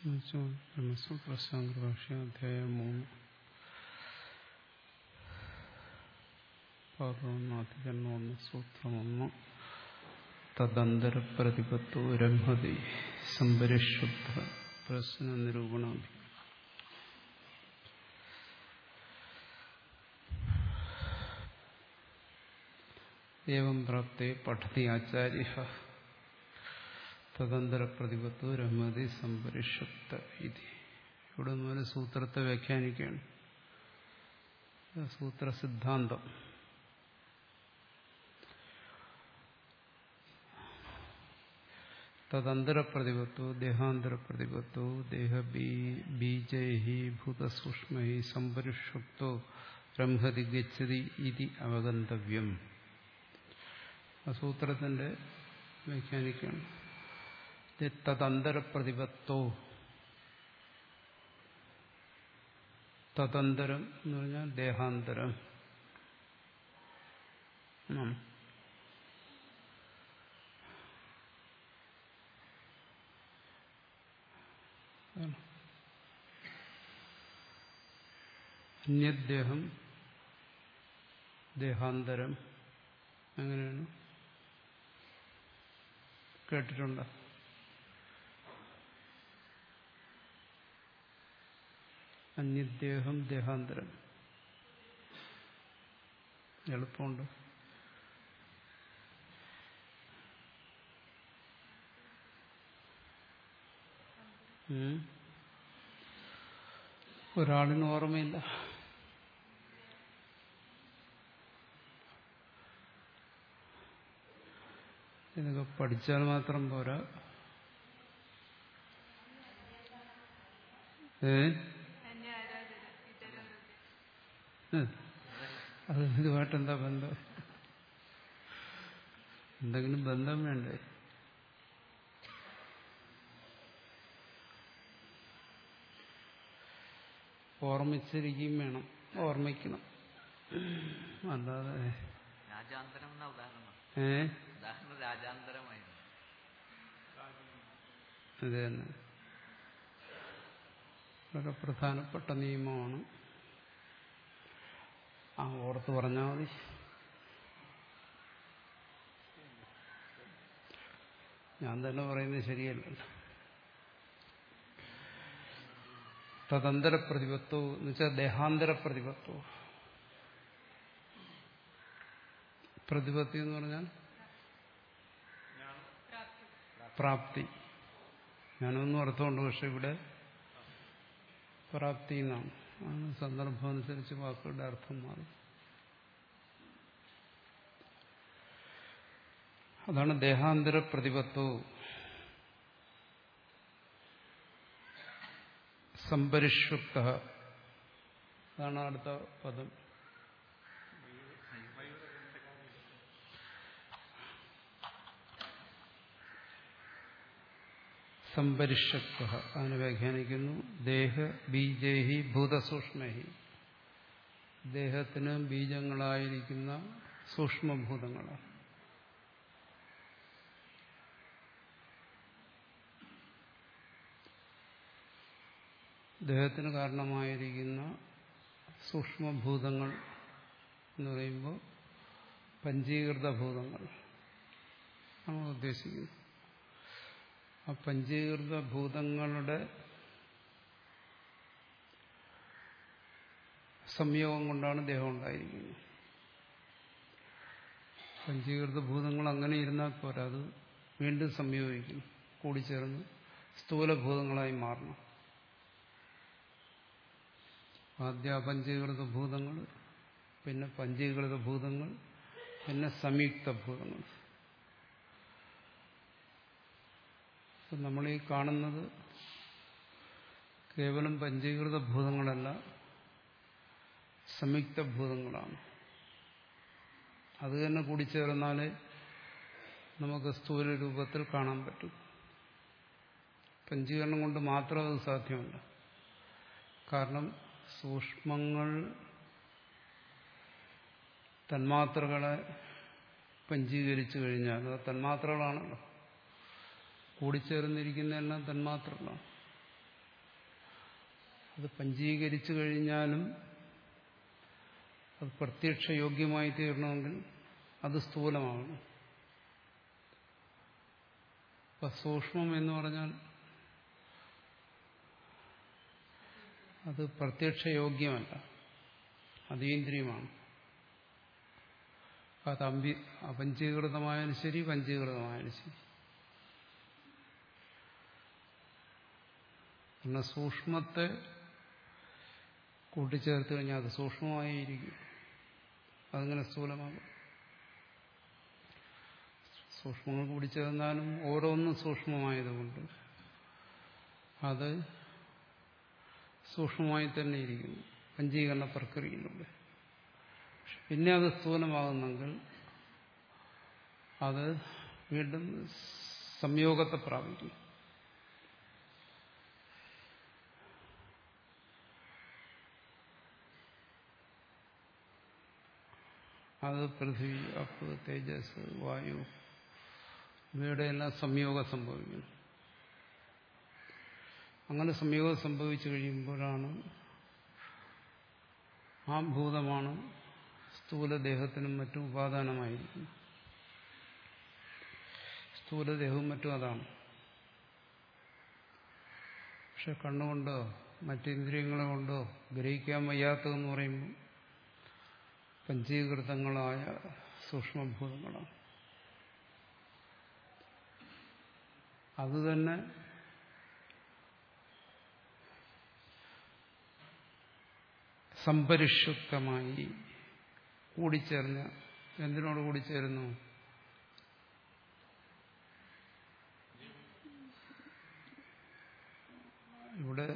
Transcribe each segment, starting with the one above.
ബ്രഹ്മസൂത്രശാങ്കരഭാഷ അധ്യായം മൂന്ന് പാദമൊന്ന് അധികരണം ഒന്ന് സൂത്രമൊന്ന് തദന്തരപ്രതിപത്തു രംഹതി സംപരിശുദ്ധ പ്രശ്ന നിരൂപണാഭി ഏവം പ്രാപ്തേ പഠതി ആചാര്യ തദന്തരപ്രതിപത്തു രഹ്മതി സംപരിഷുപ്ത ഇതി ഇവിടെ മുതൽ സൂത്രത്തെ വ്യാഖ്യാനിക്കുകയാണ് സൂത്ര സിദ്ധാന്തം തദന്തരപ്രതിപത്തു ദേഹാന്തരപ്രതിപത്തു ദേഹ ബീജൈ ഭൂതസൂക്ഷ്മൈ സംപരിഷുപ്തോ ബ്രഹ്മതി ഗച്ഛതി ഇതി അവഗന്തവ്യം ആ സൂത്രത്തിന്റെ വ്യാഖ്യാനിക്കുകയാണ് തദന്തരപ്രതിപത്തോ തദന്തരം എന്ന് പറഞ്ഞാൽ ദേഹാന്തരം അന്യദേഹം ദേഹാന്തരം അങ്ങനെയാണ് കേട്ടിട്ടുണ്ടോ അന്യദേഹം ദേഹാന്തരം എളുപ്പമുണ്ട് ഒരാളിന് ഓർമ്മയില്ല ഇതൊക്കെ പഠിച്ചാൽ മാത്രം പോരാ ഏ അത് ഇതുമായിട്ട് എന്താ ബന്ധം എന്തെങ്കിലും ബന്ധം വേണ്ടേ ഓർമ്മിച്ചിരിക്കുകയും വേണം ഓർമ്മിക്കണം അല്ലാതെ രാജാന്തരം എന്ന ഉദാഹരണം ഏ ഉദാഹരണം രാജാന്തരമായിരുന്നു അത് തന്നെ വളരെ പ്രധാനപ്പെട്ട നിയമമാണ് ആ ഓർത്ത് പറഞ്ഞാൽ മതി ഞാൻ തന്നെ പറയുന്നത് ശരിയല്ലല്ലോ തദന്തര പ്രതിപത്തോ എന്ന് വെച്ചാൽ ദേഹാന്തര പ്രതിപത്തോ പ്രതിപത്തി എന്ന് പറഞ്ഞാൽ പ്രാപ്തി ഞാനൊന്നും അർത്ഥമുണ്ട് പക്ഷെ ഇവിടെ പ്രാപ്തി എന്നാണ് ആണ് സന്ദർഭം അനുസരിച്ച് വാക്കുകളുടെ അർത്ഥം മാറും അതാണ് ദേഹാന്തര പ്രതിപത്തോ സംപരിഷുപ്ത അതാണ് അടുത്ത പദം സംപരിഷക്ത അതിനെ വ്യാഖ്യാനിക്കുന്നു ദേഹ ബീജേഹി ഭൂതസൂക്ഷ്മഹി ദേഹത്തിന് ബീജങ്ങളായിരിക്കുന്ന സൂക്ഷ്മഭൂതങ്ങളാണ് ദേഹത്തിന് കാരണമായിരിക്കുന്ന സൂക്ഷ്മഭൂതങ്ങൾ എന്ന് പറയുമ്പോൾ പഞ്ചീകൃത ഭൂതങ്ങൾ നമ്മൾ ഉദ്ദേശിക്കുന്നു ആ പഞ്ചീകൃത ഭൂതങ്ങളുടെ സംയോഗം കൊണ്ടാണ് ദേഹം ഉണ്ടായിരിക്കുന്നത് പഞ്ചീകൃത ഭൂതങ്ങൾ അങ്ങനെ ഇരുന്നാൽ പോരാ അത് വീണ്ടും സംയോജിക്കണം കൂടിച്ചേർന്ന് സ്ഥൂലഭൂതങ്ങളായി മാറണം ആദ്യ പഞ്ചീകൃത ഭൂതങ്ങൾ പിന്നെ പഞ്ചീകൃത ഭൂതങ്ങൾ പിന്നെ സംയുക്ത ഭൂതങ്ങൾ നമ്മൾ ഈ കാണുന്നത് കേവലം പഞ്ചീകൃത ഭൂതങ്ങളല്ല സംയുക്ത ഭൂതങ്ങളാണ് അത് തന്നെ കൂടിച്ചേർന്നാലേ നമുക്ക് സ്ഥൂല രൂപത്തിൽ കാണാൻ പറ്റും പഞ്ചീകരണം കൊണ്ട് മാത്രം അത് സാധ്യമല്ല കാരണം സൂക്ഷ്മങ്ങൾ തന്മാത്രകളെ പഞ്ചീകരിച്ചു കഴിഞ്ഞാൽ അത് തന്മാത്രകളാണല്ലോ കൂടിച്ചേർന്നിരിക്കുന്നതെല്ലാം തന്മാത്രകളാണ് അത് പഞ്ചീകരിച്ചു കഴിഞ്ഞാലും അത് പ്രത്യക്ഷ യോഗ്യമായി തീരണമെങ്കിൽ അത് സ്ഥൂലമാകണം അപ്പൊ സൂക്ഷ്മം എന്ന് പറഞ്ഞാൽ അത് പ്രത്യക്ഷ യോഗ്യമല്ല അതീന്ദ്രിയമാണ് അത് അമ്പി അപഞ്ചീകൃതമായാലും ശരി പഞ്ചീകൃതമായാലും ശരി പിന്നെ സൂക്ഷ്മത്തെ കൂട്ടിച്ചേർത്ത് കഴിഞ്ഞാൽ അത് സൂക്ഷ്മമായിരിക്കും അതങ്ങനെ സ്ഥൂലമാകും സൂക്ഷ്മങ്ങൾ കൂടിച്ചേർന്നാലും ഓരോന്നും സൂക്ഷ്മമായതുകൊണ്ട് അത് സൂക്ഷ്മമായി തന്നെ ഇരിക്കുന്നു പഞ്ചീകരണ പ്രക്രിയയിലൂടെ പിന്നെ അത് സ്ഥൂലമാകുന്നെങ്കിൽ അത് വീണ്ടും സംയോഗത്തെ പ്രാപിക്കും അത് പൃഥ്വി അപ്പ് തേജസ് വായു ഇവയുടെ എല്ലാം സംയോഗം സംഭവിക്കുന്നു അങ്ങനെ സംയോഗം സംഭവിച്ചു കഴിയുമ്പോഴാണ് ആ ഭൂതമാണ് സ്ഥൂലദേഹത്തിനും മറ്റും ഉപാദാനമായിരിക്കുന്നത് സ്ഥൂലദേഹവും മറ്റും അതാണ് പക്ഷെ കണ്ണുകൊണ്ടോ മറ്റിന്ദ്രിയങ്ങളെ കൊണ്ടോ ഗ്രഹിക്കാൻ വയ്യാത്തതെന്ന് പറയുമ്പോൾ പഞ്ചീകൃതങ്ങളായ സൂക്ഷ്മഭൂതങ്ങളാണ് അതുതന്നെ സംപരിഷുപ്തമായി കൂടിച്ചേർന്ന് എന്തിനോട് കൂടിച്ചേരുന്നു ഇവിടെ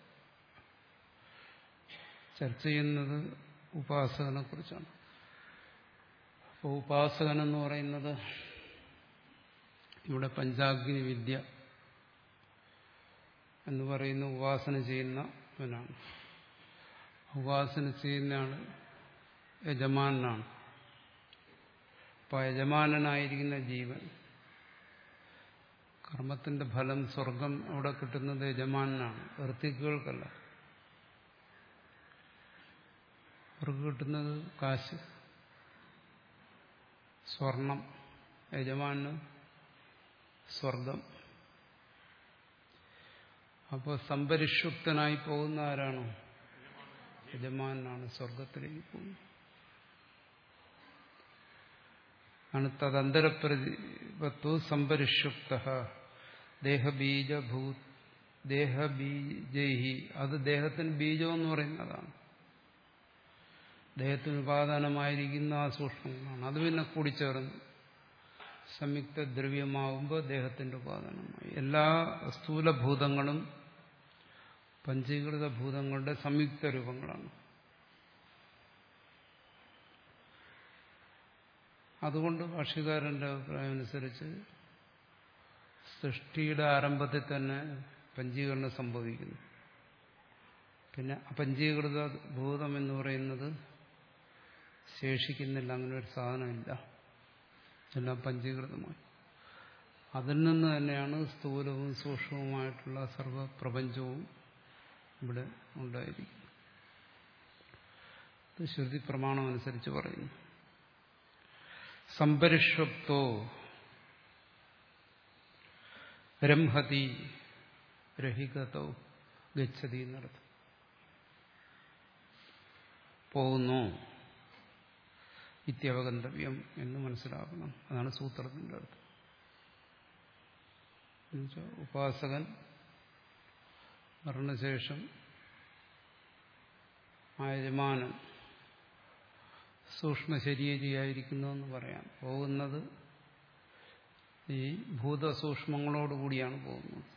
ചർച്ച ചെയ്യുന്നത് ഉപാസകനെ കുറിച്ചാണ് അപ്പോൾ ഉപാസകൻ എന്ന് പറയുന്നത് ഇവിടെ പഞ്ചാഗ്നി വിദ്യ എന്ന് പറയുന്ന ഉപാസന ചെയ്യുന്നവനാണ് ഉപാസന ചെയ്യുന്നയാള് യജമാനാണ് അപ്പോൾ യജമാനനായിരിക്കുന്ന ജീവൻ കർമ്മത്തിന്റെ ഫലം സ്വർഗം അവിടെ കിട്ടുന്നത് യജമാനാണ് ഋത്തിക്കുകൾക്കല്ല അവർക്ക് കിട്ടുന്നത് കാശ് സ്വർണം യജമാന് സ്വർഗം അപ്പോൾ സംപരിഷുപ്തനായി പോകുന്ന ആരാണ് യജമാനാണ് സ്വർഗത്തിലേക്ക് പോകുന്നത് ആണ് തദന്തരപ്രതിപത്തു സംപരിഷുപ്ത ദേഹബീജഭൂ ദേഹബീജൈഹി അത് ദേഹത്തിന് ബീജം എന്ന് പറയുന്നതാണ് ദേഹത്തിന് ഉപാദാനമായിരിക്കുന്ന ആ സൂക്ഷ്മങ്ങളാണ് അത് പിന്നെ കൂടിച്ചേർന്ന് സംയുക്ത ദ്രവ്യമാവുമ്പോൾ ദേഹത്തിന്റെ ഉപാദാനമായി എല്ലാ സ്ഥൂലഭൂതങ്ങളും പഞ്ചീകൃത ഭൂതങ്ങളുടെ സംയുക്ത രൂപങ്ങളാണ് അതുകൊണ്ട് ഭാഷ്യകാരന്റെ അഭിപ്രായം അനുസരിച്ച് സൃഷ്ടിയുടെ ആരംഭത്തിൽ തന്നെ പഞ്ചീകരണം സംഭവിക്കുന്നു പിന്നെ അപഞ്ചീകൃത ഭൂതം എന്ന് പറയുന്നത് ശേഷിക്കുന്നില്ല അങ്ങനെ ഒരു സാധനമില്ല എല്ലാം പഞ്ചീകൃതമായി അതിൽ നിന്ന് തന്നെയാണ് സ്ഥൂലവും സൂക്ഷ്മവുമായിട്ടുള്ള സർവപ്രപഞ്ചവും ഇവിടെ ഉണ്ടായിരിക്കുന്നത് ഇത് ശ്രുതി പ്രമാണം അനുസരിച്ച് പറയുന്നു സംപരിഷപ്തോ രംഹതി രഹികതോ ഗച്ഛതി എന്നർത്ഥം പോകുന്നു ഇത്യവഗന്തവ്യം എന്ന് മനസ്സിലാക്കണം അതാണ് സൂത്രത്തിന്റെ അർത്ഥം എന്നുവെച്ചാൽ ഉപാസകൻ മരണശേഷം ആ യജമാനൻ സൂക്ഷ്മ ശരീരിയായിരിക്കുന്നു എന്ന് പറയാം പോകുന്നത് ഈ ഭൂതസൂക്ഷ്മങ്ങളോടുകൂടിയാണ് പോകുന്നത്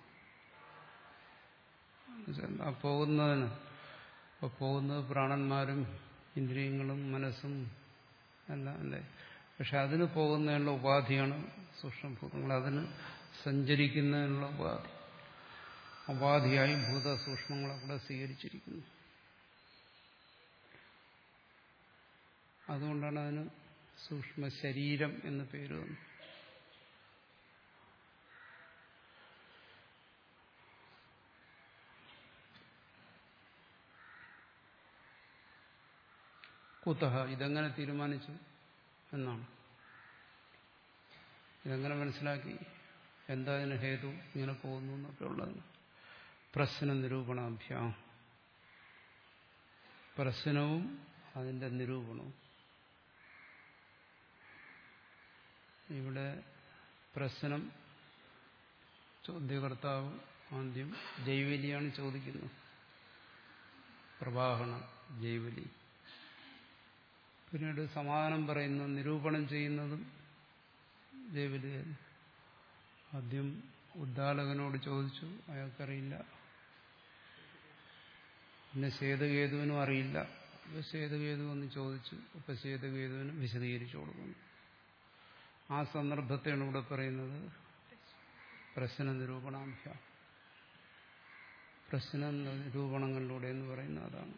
ആ പോകുന്നതിന് അപ്പോൾ പോകുന്നത് പ്രാണന്മാരും ഇന്ദ്രിയങ്ങളും മനസ്സും എല്ലാം അല്ലേ പക്ഷെ അതിന് പോകുന്നതിനുള്ള ഉപാധിയാണ് സൂക്ഷ്മഭൂതങ്ങൾ അതിന് സഞ്ചരിക്കുന്നതിനുള്ള ഉപാധി ഉപാധിയായി ഭൂതസൂക്ഷ്മങ്ങളെ കൂടെ സ്വീകരിച്ചിരിക്കുന്നു അതുകൊണ്ടാണ് അതിന് സൂക്ഷ്മ ശരീരം എന്ന് പേര് വന്നത് കുതഹ ഇതെങ്ങനെ തീരുമാനിച്ചു എന്നാണ് ഇതെങ്ങനെ മനസ്സിലാക്കി എന്താ ഇതിന് ഹേതു ഇങ്ങനെ പോകുന്നു എന്നൊക്കെ ഉള്ളതിന് പ്രശ്ന നിരൂപണാഭ്യാം പ്രശ്നവും അതിന്റെ നിരൂപണവും ഇവിടെ പ്രശ്നം ചോദ്യകർത്താവ് ആദ്യം ജൈവലിയാണ് ചോദിക്കുന്നത് പ്രവാഹണം ജൈവലി പിന്നീട് സമാധാനം പറയുന്ന നിരൂപണം ചെയ്യുന്നതും ജൈവലി ആദ്യം ഉദ്ദാലകനോട് ചോദിച്ചു അയാൾക്കറിയില്ല പിന്നെ സേതുകേതുവിനും അറിയില്ല അപ്പൊ സേതുകേതു എന്ന് ചോദിച്ചു അപ്പൊ സേതുകേതുവിന് വിശദീകരിച്ചു കൊടുക്കുന്നു ആ സന്ദർഭത്തെയാണ് ഇവിടെ പറയുന്നത് പ്രശ്ന നിരൂപണാഭ്യ പ്രശ്ന നിരൂപണങ്ങളിലൂടെ എന്ന് പറയുന്നത് അതാണ്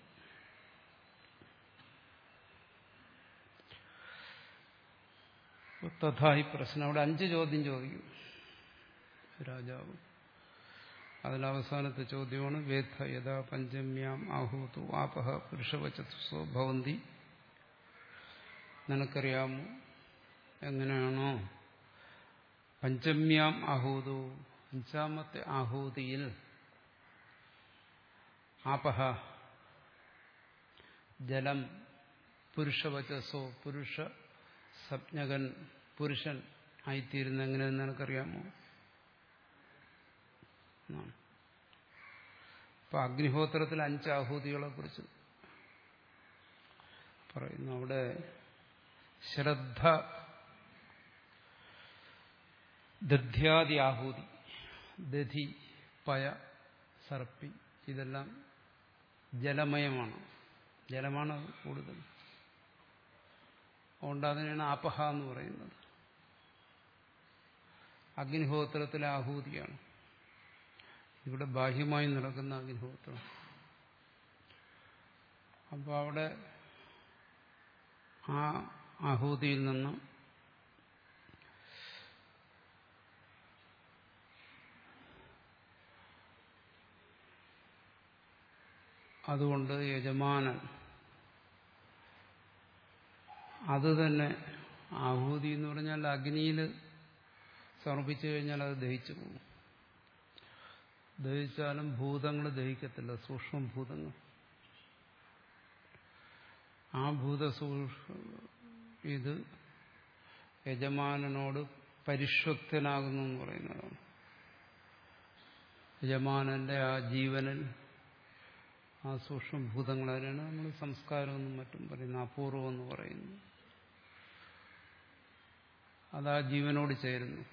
തഥായി പ്രശ്നം അവിടെ അഞ്ച് ചോദ്യം ചോദിക്കും രാജാവ് അതിലവസാനത്തെ ചോദ്യമാണ് വേദ യഥാ പഞ്ചമ്യാം ആഹൂതു ആപഹ പുരുഷവചസ്സോ ഭവന്തി നിനക്കറിയാമോ എങ്ങനെയാണോ പഞ്ചമ്യാം ആഹൂതു അഞ്ചാമത്തെ ആഹൂതിയിൽ ആപഹ ജലം പുരുഷവചസ്സോ പുരുഷ സംജ്ഞകൻ പുരുഷൻ ആയിത്തീരുന്ന എങ്ങനെയെന്ന് നിനക്കറിയാമോ എന്നാണ് അപ്പൊ അഗ്നിഹോത്രത്തിൽ അഞ്ച് ആഹൂതികളെ കുറിച്ച് പറയുന്നു അവിടെ ശ്രദ്ധ ദധ്യാദി ആഹൂതി ദധി പയ സർപ്പി ഇതെല്ലാം ജലമയമാണ് ജലമാണ് കൂടുതൽ അതുകൊണ്ട് അതിനാണ് ആപഹ എന്ന് പറയുന്നത് അഗ്നിഹോത്രത്തിലെ ആഹൂതിയാണ് ഇവിടെ ബാഹ്യമായി നടക്കുന്ന അഗ്നിഹോത്രം അപ്പോൾ അവിടെ ആ ആഹൂതിയിൽ നിന്ന് അതുകൊണ്ട് യജമാനൻ അത് തന്നെ ആഹൂതി എന്ന് പറഞ്ഞാൽ അഗ്നിയിൽ സമർപ്പിച്ചു കഴിഞ്ഞാൽ അത് ദഹിച്ചു പോകും ദഹിച്ചാലും ഭൂതങ്ങൾ ദഹിക്കത്തില്ല സൂക്ഷ്മഭൂതങ്ങൾ ആ ഭൂത ഇത് യജമാനനോട് പരിഷ്വക്തനാകുന്നു എന്ന് പറയുന്നതാണ് യജമാനന്റെ ആ ജീവനിൽ ആ സൂക്ഷ്മഭൂതങ്ങൾ അതിനാണ് നമ്മൾ സംസ്കാരമെന്നും മറ്റും പറയുന്നത് അപൂർവം എന്ന് പറയുന്നു അത് ആ ജീവനോട് ചേരുന്നു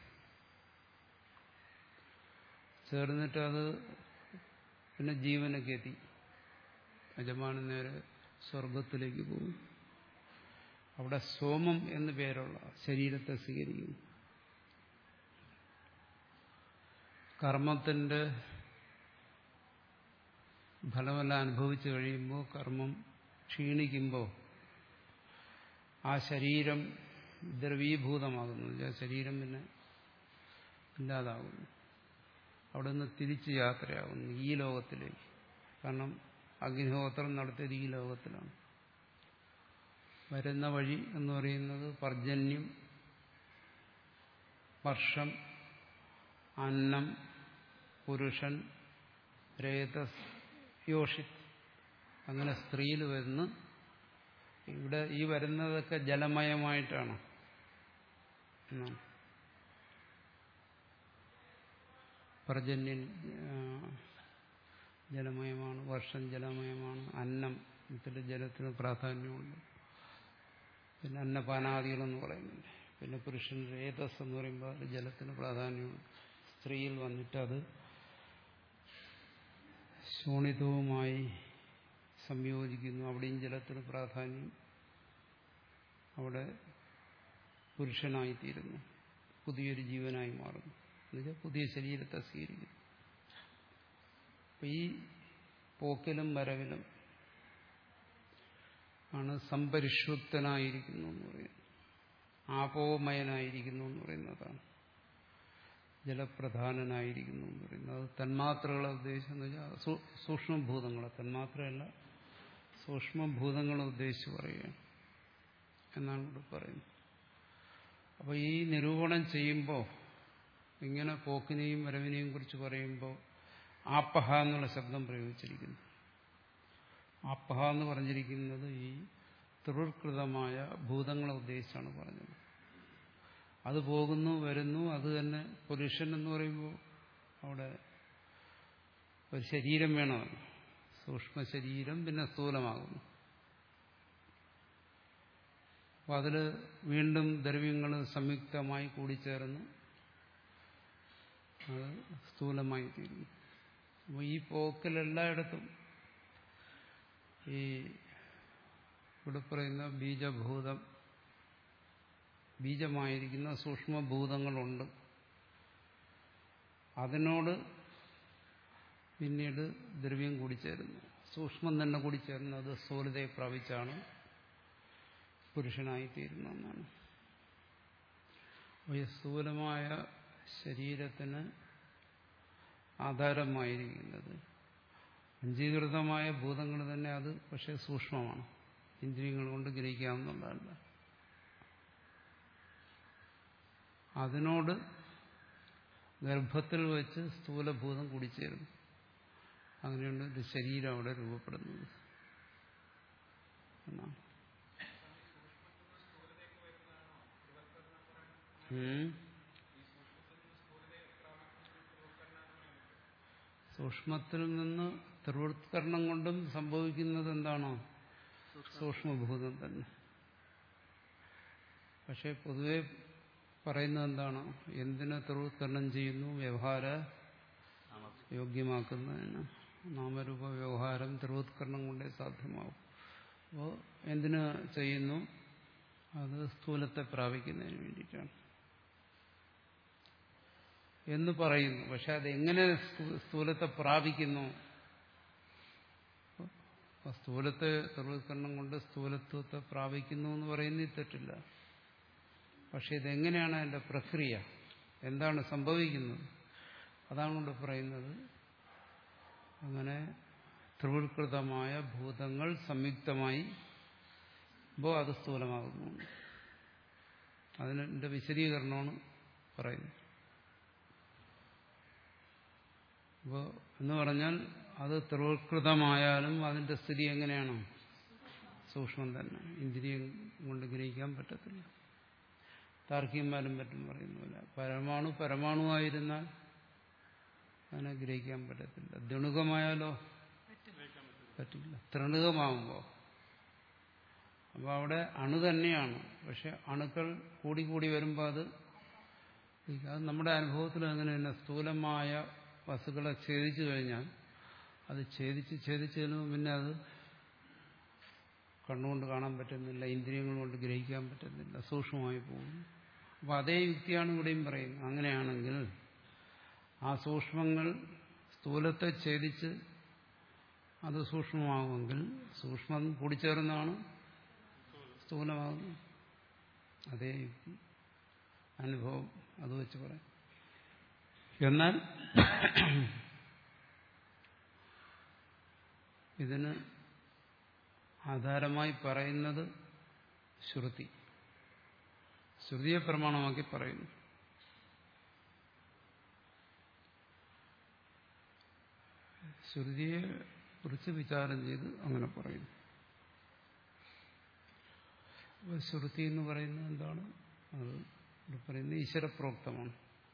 ചേർന്നിട്ട് അത് പിന്നെ ജീവനൊക്കെ എത്തി യജമാനൻ നേരെ സ്വർഗത്തിലേക്ക് പോകും അവിടെ സോമം എന്ന് പേരുള്ള ശരീരത്തെ സ്വീകരിക്കുന്നു കർമ്മത്തിന്റെ ഫലമെല്ലാം അനുഭവിച്ചു കഴിയുമ്പോൾ കർമ്മം ക്ഷീണിക്കുമ്പോൾ ആ ശരീരം ദ്രവീഭൂതമാകുന്നു ആ ശരീരം പിന്നെ ഇല്ലാതാകുന്നു അവിടെ നിന്ന് തിരിച്ച് യാത്രയാകുന്നു ഈ ലോകത്തിലേക്ക് കാരണം അഗ്നിഹോത്രം നടത്തിയത് ഈ ലോകത്തിലാണ് വരുന്ന വഴി എന്ന് പറയുന്നത് പർജന്യം വർഷം അന്നം പുരുഷൻ രേതസ് യോഷിത് അങ്ങനെ സ്ത്രീയിൽ വരുന്നു ഇവിടെ ഈ വരുന്നതൊക്കെ ജലമയമായിട്ടാണ് എന്നാണ് പർജന്യൻ ജലമയമാണ് വർഷം ജലമയമാണ് അന്നം ഇതിൽ ജലത്തിന് പ്രാധാന്യമുണ്ട് പിന്നെ അന്നപാനാദികളെന്ന് പറയുന്നുണ്ട് പിന്നെ പുരുഷൻ രേതസ് എന്ന് പറയുമ്പോൾ അത് ജലത്തിന് പ്രാധാന്യമുണ്ട് സ്ത്രീയിൽ വന്നിട്ട് അത് ശോണിതവുമായി സംയോജിക്കുന്നു അവിടെയും ജലത്തിന് പ്രാധാന്യം അവിടെ പുരുഷനായിത്തീരുന്നു പുതിയൊരു ജീവനായി മാറുന്നു എന്നുവെച്ചാൽ പുതിയ ശരീരത്തെ സ്വീകരിക്കുന്നു അപ്പൊ ഈ പോക്കിലും വരവിലും ആണ് സംപരിഷ്വക്തനായിരിക്കുന്നു എന്ന് പറയുന്നത് ആപോമയനായിരിക്കുന്നു എന്ന് പറയുന്നതാണ് ജലപ്രധാനനായിരിക്കുന്നു എന്ന് പറയുന്നത് അത് തന്മാത്രകളെ ഉദ്ദേശിച്ചെന്ന് വെച്ചാൽ സൂക്ഷ്മഭൂതങ്ങളെ തന്മാത്രയല്ല സൂക്ഷ്മഭൂതങ്ങളെ ഉദ്ദേശിച്ച് പറയുകയാണ് എന്നാണ് ഇവിടെ പറയുന്നത് അപ്പോൾ ഈ നിരൂപണം ചെയ്യുമ്പോൾ ഇങ്ങനെ പോക്കിനെയും വരവിനെയും കുറിച്ച് പറയുമ്പോൾ ആപ്പഹ എന്നുള്ള ശബ്ദം പ്രയോഗിച്ചിരിക്കുന്നു ആപ്പഹ എന്ന് പറഞ്ഞിരിക്കുന്നത് ഈ ത്രിവൃത്കൃതമായ ഭൂതങ്ങളെ ഉദ്ദേശിച്ചാണ് പറഞ്ഞത് അത് പോകുന്നു വരുന്നു അത് തന്നെ പുരുഷൻ എന്ന് പറയുമ്പോൾ അവിടെ ഒരു ശരീരം വേണമല്ലോ സൂക്ഷ്മ ശരീരം പിന്നെ സ്ഥൂലമാകുന്നു അപ്പം അതിൽ വീണ്ടും ദ്രവ്യങ്ങൾ സംയുക്തമായി കൂടിച്ചേർന്ന് അത് സ്ഥൂലമായി തീരുന്നു അപ്പോൾ ഈ പോക്കിലെല്ലായിടത്തും ഈ ഇവിടെ പറയുന്ന ബീജഭൂതം ബീജമായിരിക്കുന്ന സൂക്ഷ്മഭൂതങ്ങളുണ്ട് അതിനോട് പിന്നീട് ദ്രവ്യം കൂടിച്ചേരുന്നു സൂക്ഷ്മം തന്നെ കൂടിച്ചേർന്ന് അത് സ്ഥൂലതയെ പ്രാപിച്ചാണ് പുരുഷനായിത്തീരുന്നതെന്നാണ് അപ്പോൾ ഈ സ്ഥൂലമായ ശരീരത്തിന് ആധാരമായിരിക്കുന്നത് അംഗീകൃതമായ ഭൂതങ്ങൾ തന്നെ അത് പക്ഷേ സൂക്ഷ്മമാണ് ഇന്ദ്രിയങ്ങൾ കൊണ്ട് ഗ്രഹിക്കാവുന്നതല്ല അതിനോട് ഗർഭത്തിൽ വെച്ച് സ്ഥൂലഭൂതം കൂടിച്ചേരുന്നു അങ്ങനെയുണ്ട് ഒരു ശരീരം അവിടെ രൂപപ്പെടുന്നത് എന്നാണ് ഉം. സൂക്ഷ്മത്തിൽ നിന്ന് ത്രിവൃത്കരണം കൊണ്ടും സംഭവിക്കുന്നത് എന്താണോ സൂക്ഷ്മഭൂതം തന്നെ പക്ഷെ പൊതുവെ പറയുന്നത് എന്താണ് എന്തിനെ ത്രിവൃത്കരണം ചെയ്യുന്നു വ്യവഹാര യോഗ്യമാക്കുന്നതിന് നാമരൂപ വ്യവഹാരം ത്രിവൃത്കരണം കൊണ്ടേ സാധ്യമാവും അപ്പോൾ എന്തിനു ചെയ്യുന്നു അത് സ്ഥൂലത്തെ പ്രാപിക്കുന്നതിന് വേണ്ടിയിട്ടാണ് എന്ന് പറയുന്നു പക്ഷെ അതെങ്ങനെ സ്ഥൂ- സ്ഥൂലത്തെ പ്രാപിക്കുന്നു അപ്പൊ സ്ഥൂലത്തെ സർവീകരണം കൊണ്ട് സ്ഥൂലത്വത്തെ പ്രാപിക്കുന്നു എന്ന് പറയുന്നതിൽ തെറ്റില്ല പക്ഷെ ഇതെങ്ങനെയാണ് അതിന്റെ പ്രക്രിയ എന്താണ് സംഭവിക്കുന്നത് അതാണ് ഇവിടെ പറയുന്നത് അങ്ങനെ ത്രിവൃത്കൃതമായ ഭൂതങ്ങൾ സംയുക്തമായി ഇപ്പോൾ അത് സ്ഥൂലമാകുന്നു അതിന്റെ വിശദീകരണമാണ് പറയുന്നത് അപ്പോൾ എന്ന് പറഞ്ഞാൽ അത് ത്രിവൃത്കൃതമായാലും അതിന്റെ സ്ഥിതി എങ്ങനെയാണ് സൂക്ഷ്മം തന്നെ ഇന്ദ്രിയം കൊണ്ട് ഗ്രഹിക്കാൻ പറ്റത്തില്ല താർക്കികന്മാരും പറ്റും പറയുന്ന പോലെ പരമാണു പരമാണുവായിരുന്നാൽ അതിനെ ഗ്രഹിക്കാൻ പറ്റത്തില്ല ദണുകമായാലോ പറ്റില്ല ത്രണുകമാവുമ്പോൾ അപ്പോൾ അവിടെ അണു തന്നെയാണ് പക്ഷെ അണുക്കൾ കൂടി കൂടി വരുമ്പോൾ അത് അത് നമ്മുടെ അനുഭവത്തിൽ അങ്ങനെ തന്നെ സ്ഥൂലമായ വസ്തുക്കളെ ഛേദിച്ചു കഴിഞ്ഞാൽ അത് ഛേദിച്ച് ഛേദിച്ച് ചെല്ലുമ്പോൾ പിന്നെ അത് കണ്ണുകൊണ്ട് കാണാൻ പറ്റുന്നില്ല ഇന്ദ്രിയങ്ങൾ കൊണ്ട് ഗ്രഹിക്കാൻ പറ്റുന്നില്ല സൂക്ഷ്മമായി പോകുന്നു അപ്പോൾ അതേ യുക്തിയാണ് ഇവിടെയും പറയുന്നത് അങ്ങനെയാണെങ്കിൽ ആ സൂക്ഷ്മങ്ങൾ സ്ഥൂലത്തെ ഛേദിച്ച് അത് സൂക്ഷ്മമാകുമെങ്കിൽ സൂക്ഷ്മം കൂടിച്ചേർന്നാണ് സ്ഥൂലമാകുന്നത് അതേ യുക്തി അനുഭവം അത് വെച്ച് പറയാം എന്നാൽ ഇതിന് ആധാരമായി പറയുന്നത് ശ്രുതി ശ്രുതിയെ പ്രമാണമാക്കി പറയുന്നു ശ്രുതിയെ കുറിച്ച് വിചാരം ചെയ്ത് അങ്ങനെ പറയുന്നു അപ്പോൾ ശ്രുതി എന്ന് പറയുന്നത് എന്താണ് അത് ഇവിടെ പറയുന്നത് ഈശ്വരപ്രോക്തമാണ്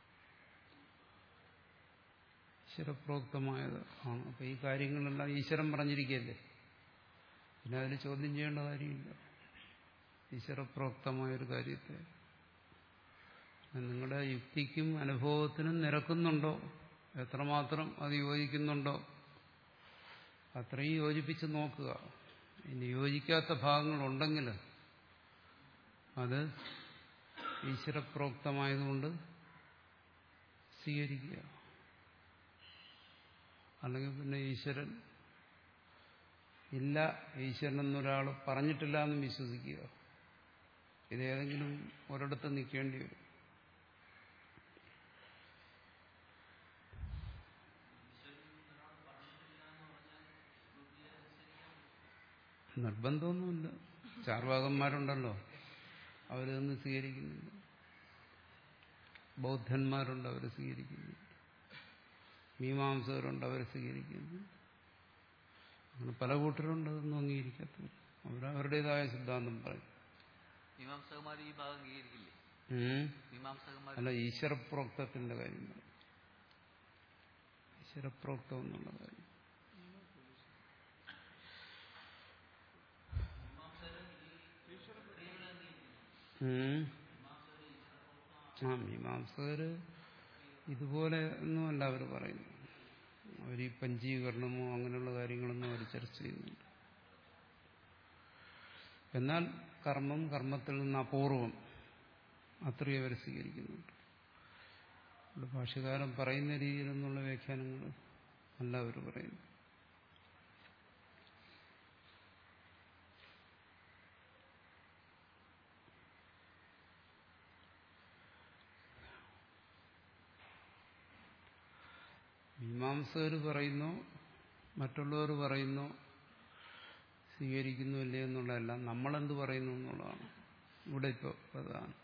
ഈശ്വരപ്രോക്തമായത് ആണ് അപ്പൊ ഈ കാര്യങ്ങളെല്ലാം ഈശ്വരൻ പറഞ്ഞിരിക്കുകയല്ലേ പിന്നെ അതിൽ ചോദ്യം ചെയ്യേണ്ട കാര്യമില്ല ഈശ്വരപ്രോക്തമായൊരു കാര്യത്തെ നിങ്ങളുടെ യുക്തിക്കും അനുഭവത്തിനും നിരക്കുന്നുണ്ടോ എത്രമാത്രം അത് യോജിക്കുന്നുണ്ടോ അത്രയും യോജിപ്പിച്ച് നോക്കുക ഇനി യോജിക്കാത്ത ഭാഗങ്ങളുണ്ടെങ്കിൽ അത് ഈശ്വരപ്രോക്തമായതുകൊണ്ട് സ്വീകരിക്കുക അല്ലെങ്കിൽ പിന്നെ ഈശ്വരൻ ഇല്ല ഈശ്വരൻ എന്നൊരാൾ പറഞ്ഞിട്ടില്ല എന്നും വിശ്വസിക്കുക ഇതേതെങ്കിലും ഒരിടത്ത് നിൽക്കേണ്ടി വരും നിർബന്ധമൊന്നുമില്ല ചാർവാകന്മാരുണ്ടല്ലോ അവരൊന്നും സ്വീകരിക്കുന്നില്ല ബൗദ്ധന്മാരുണ്ട് അവർ സ്വീകരിക്കുന്നില്ല മീമാംസകരുണ്ട് അവർ സ്വീകരിക്കുന്നു അങ്ങനെ പല കൂട്ടരുണ്ട് അതൊന്നും അംഗീകരിക്കാത്തവർ അവരവരുടേതായ സിദ്ധാന്തം പറയും മീമാംസകന്മാർ ഈ ഭാഗം അംഗീകരിക്കില്ലേ ഉം. മീമാംസകന്മാർ അല്ല ഈശ്വരപ്രോക്തത്തിന്റെ കാര്യം പറയും ഈശ്വരപ്രോക്തം എന്നുള്ള കാര്യം ഉം. ആ മീമാംസകര് ഇതുപോലെ ഒന്നുമല്ല അവർ പറയുന്നു അവർ ഈ പഞ്ചീകരണമോ അങ്ങനെയുള്ള കാര്യങ്ങളൊന്നും അവർ ചർച്ച ചെയ്യുന്നുണ്ട് എന്നാൽ കർമ്മം കർമ്മത്തിൽ നിന്ന് അപൂർവം അത്രയും അവർ സ്വീകരിക്കുന്നുണ്ട് ഇവിടെ ഭാഷകാരൻ പറയുന്ന രീതിയിൽ നിന്നുള്ള വ്യാഖ്യാനങ്ങൾ അല്ല അവർ പറയുന്നു മീമാംസകർ പറയുന്നു മറ്റുള്ളവർ പറയുന്നു സ്വീകരിക്കുന്നു ഇല്ലേ എന്നുള്ളതല്ല നമ്മളെന്ത് പറയുന്നു എന്നുള്ളതാണ് ഇവിടെ ഇപ്പോൾ പ്രധാനം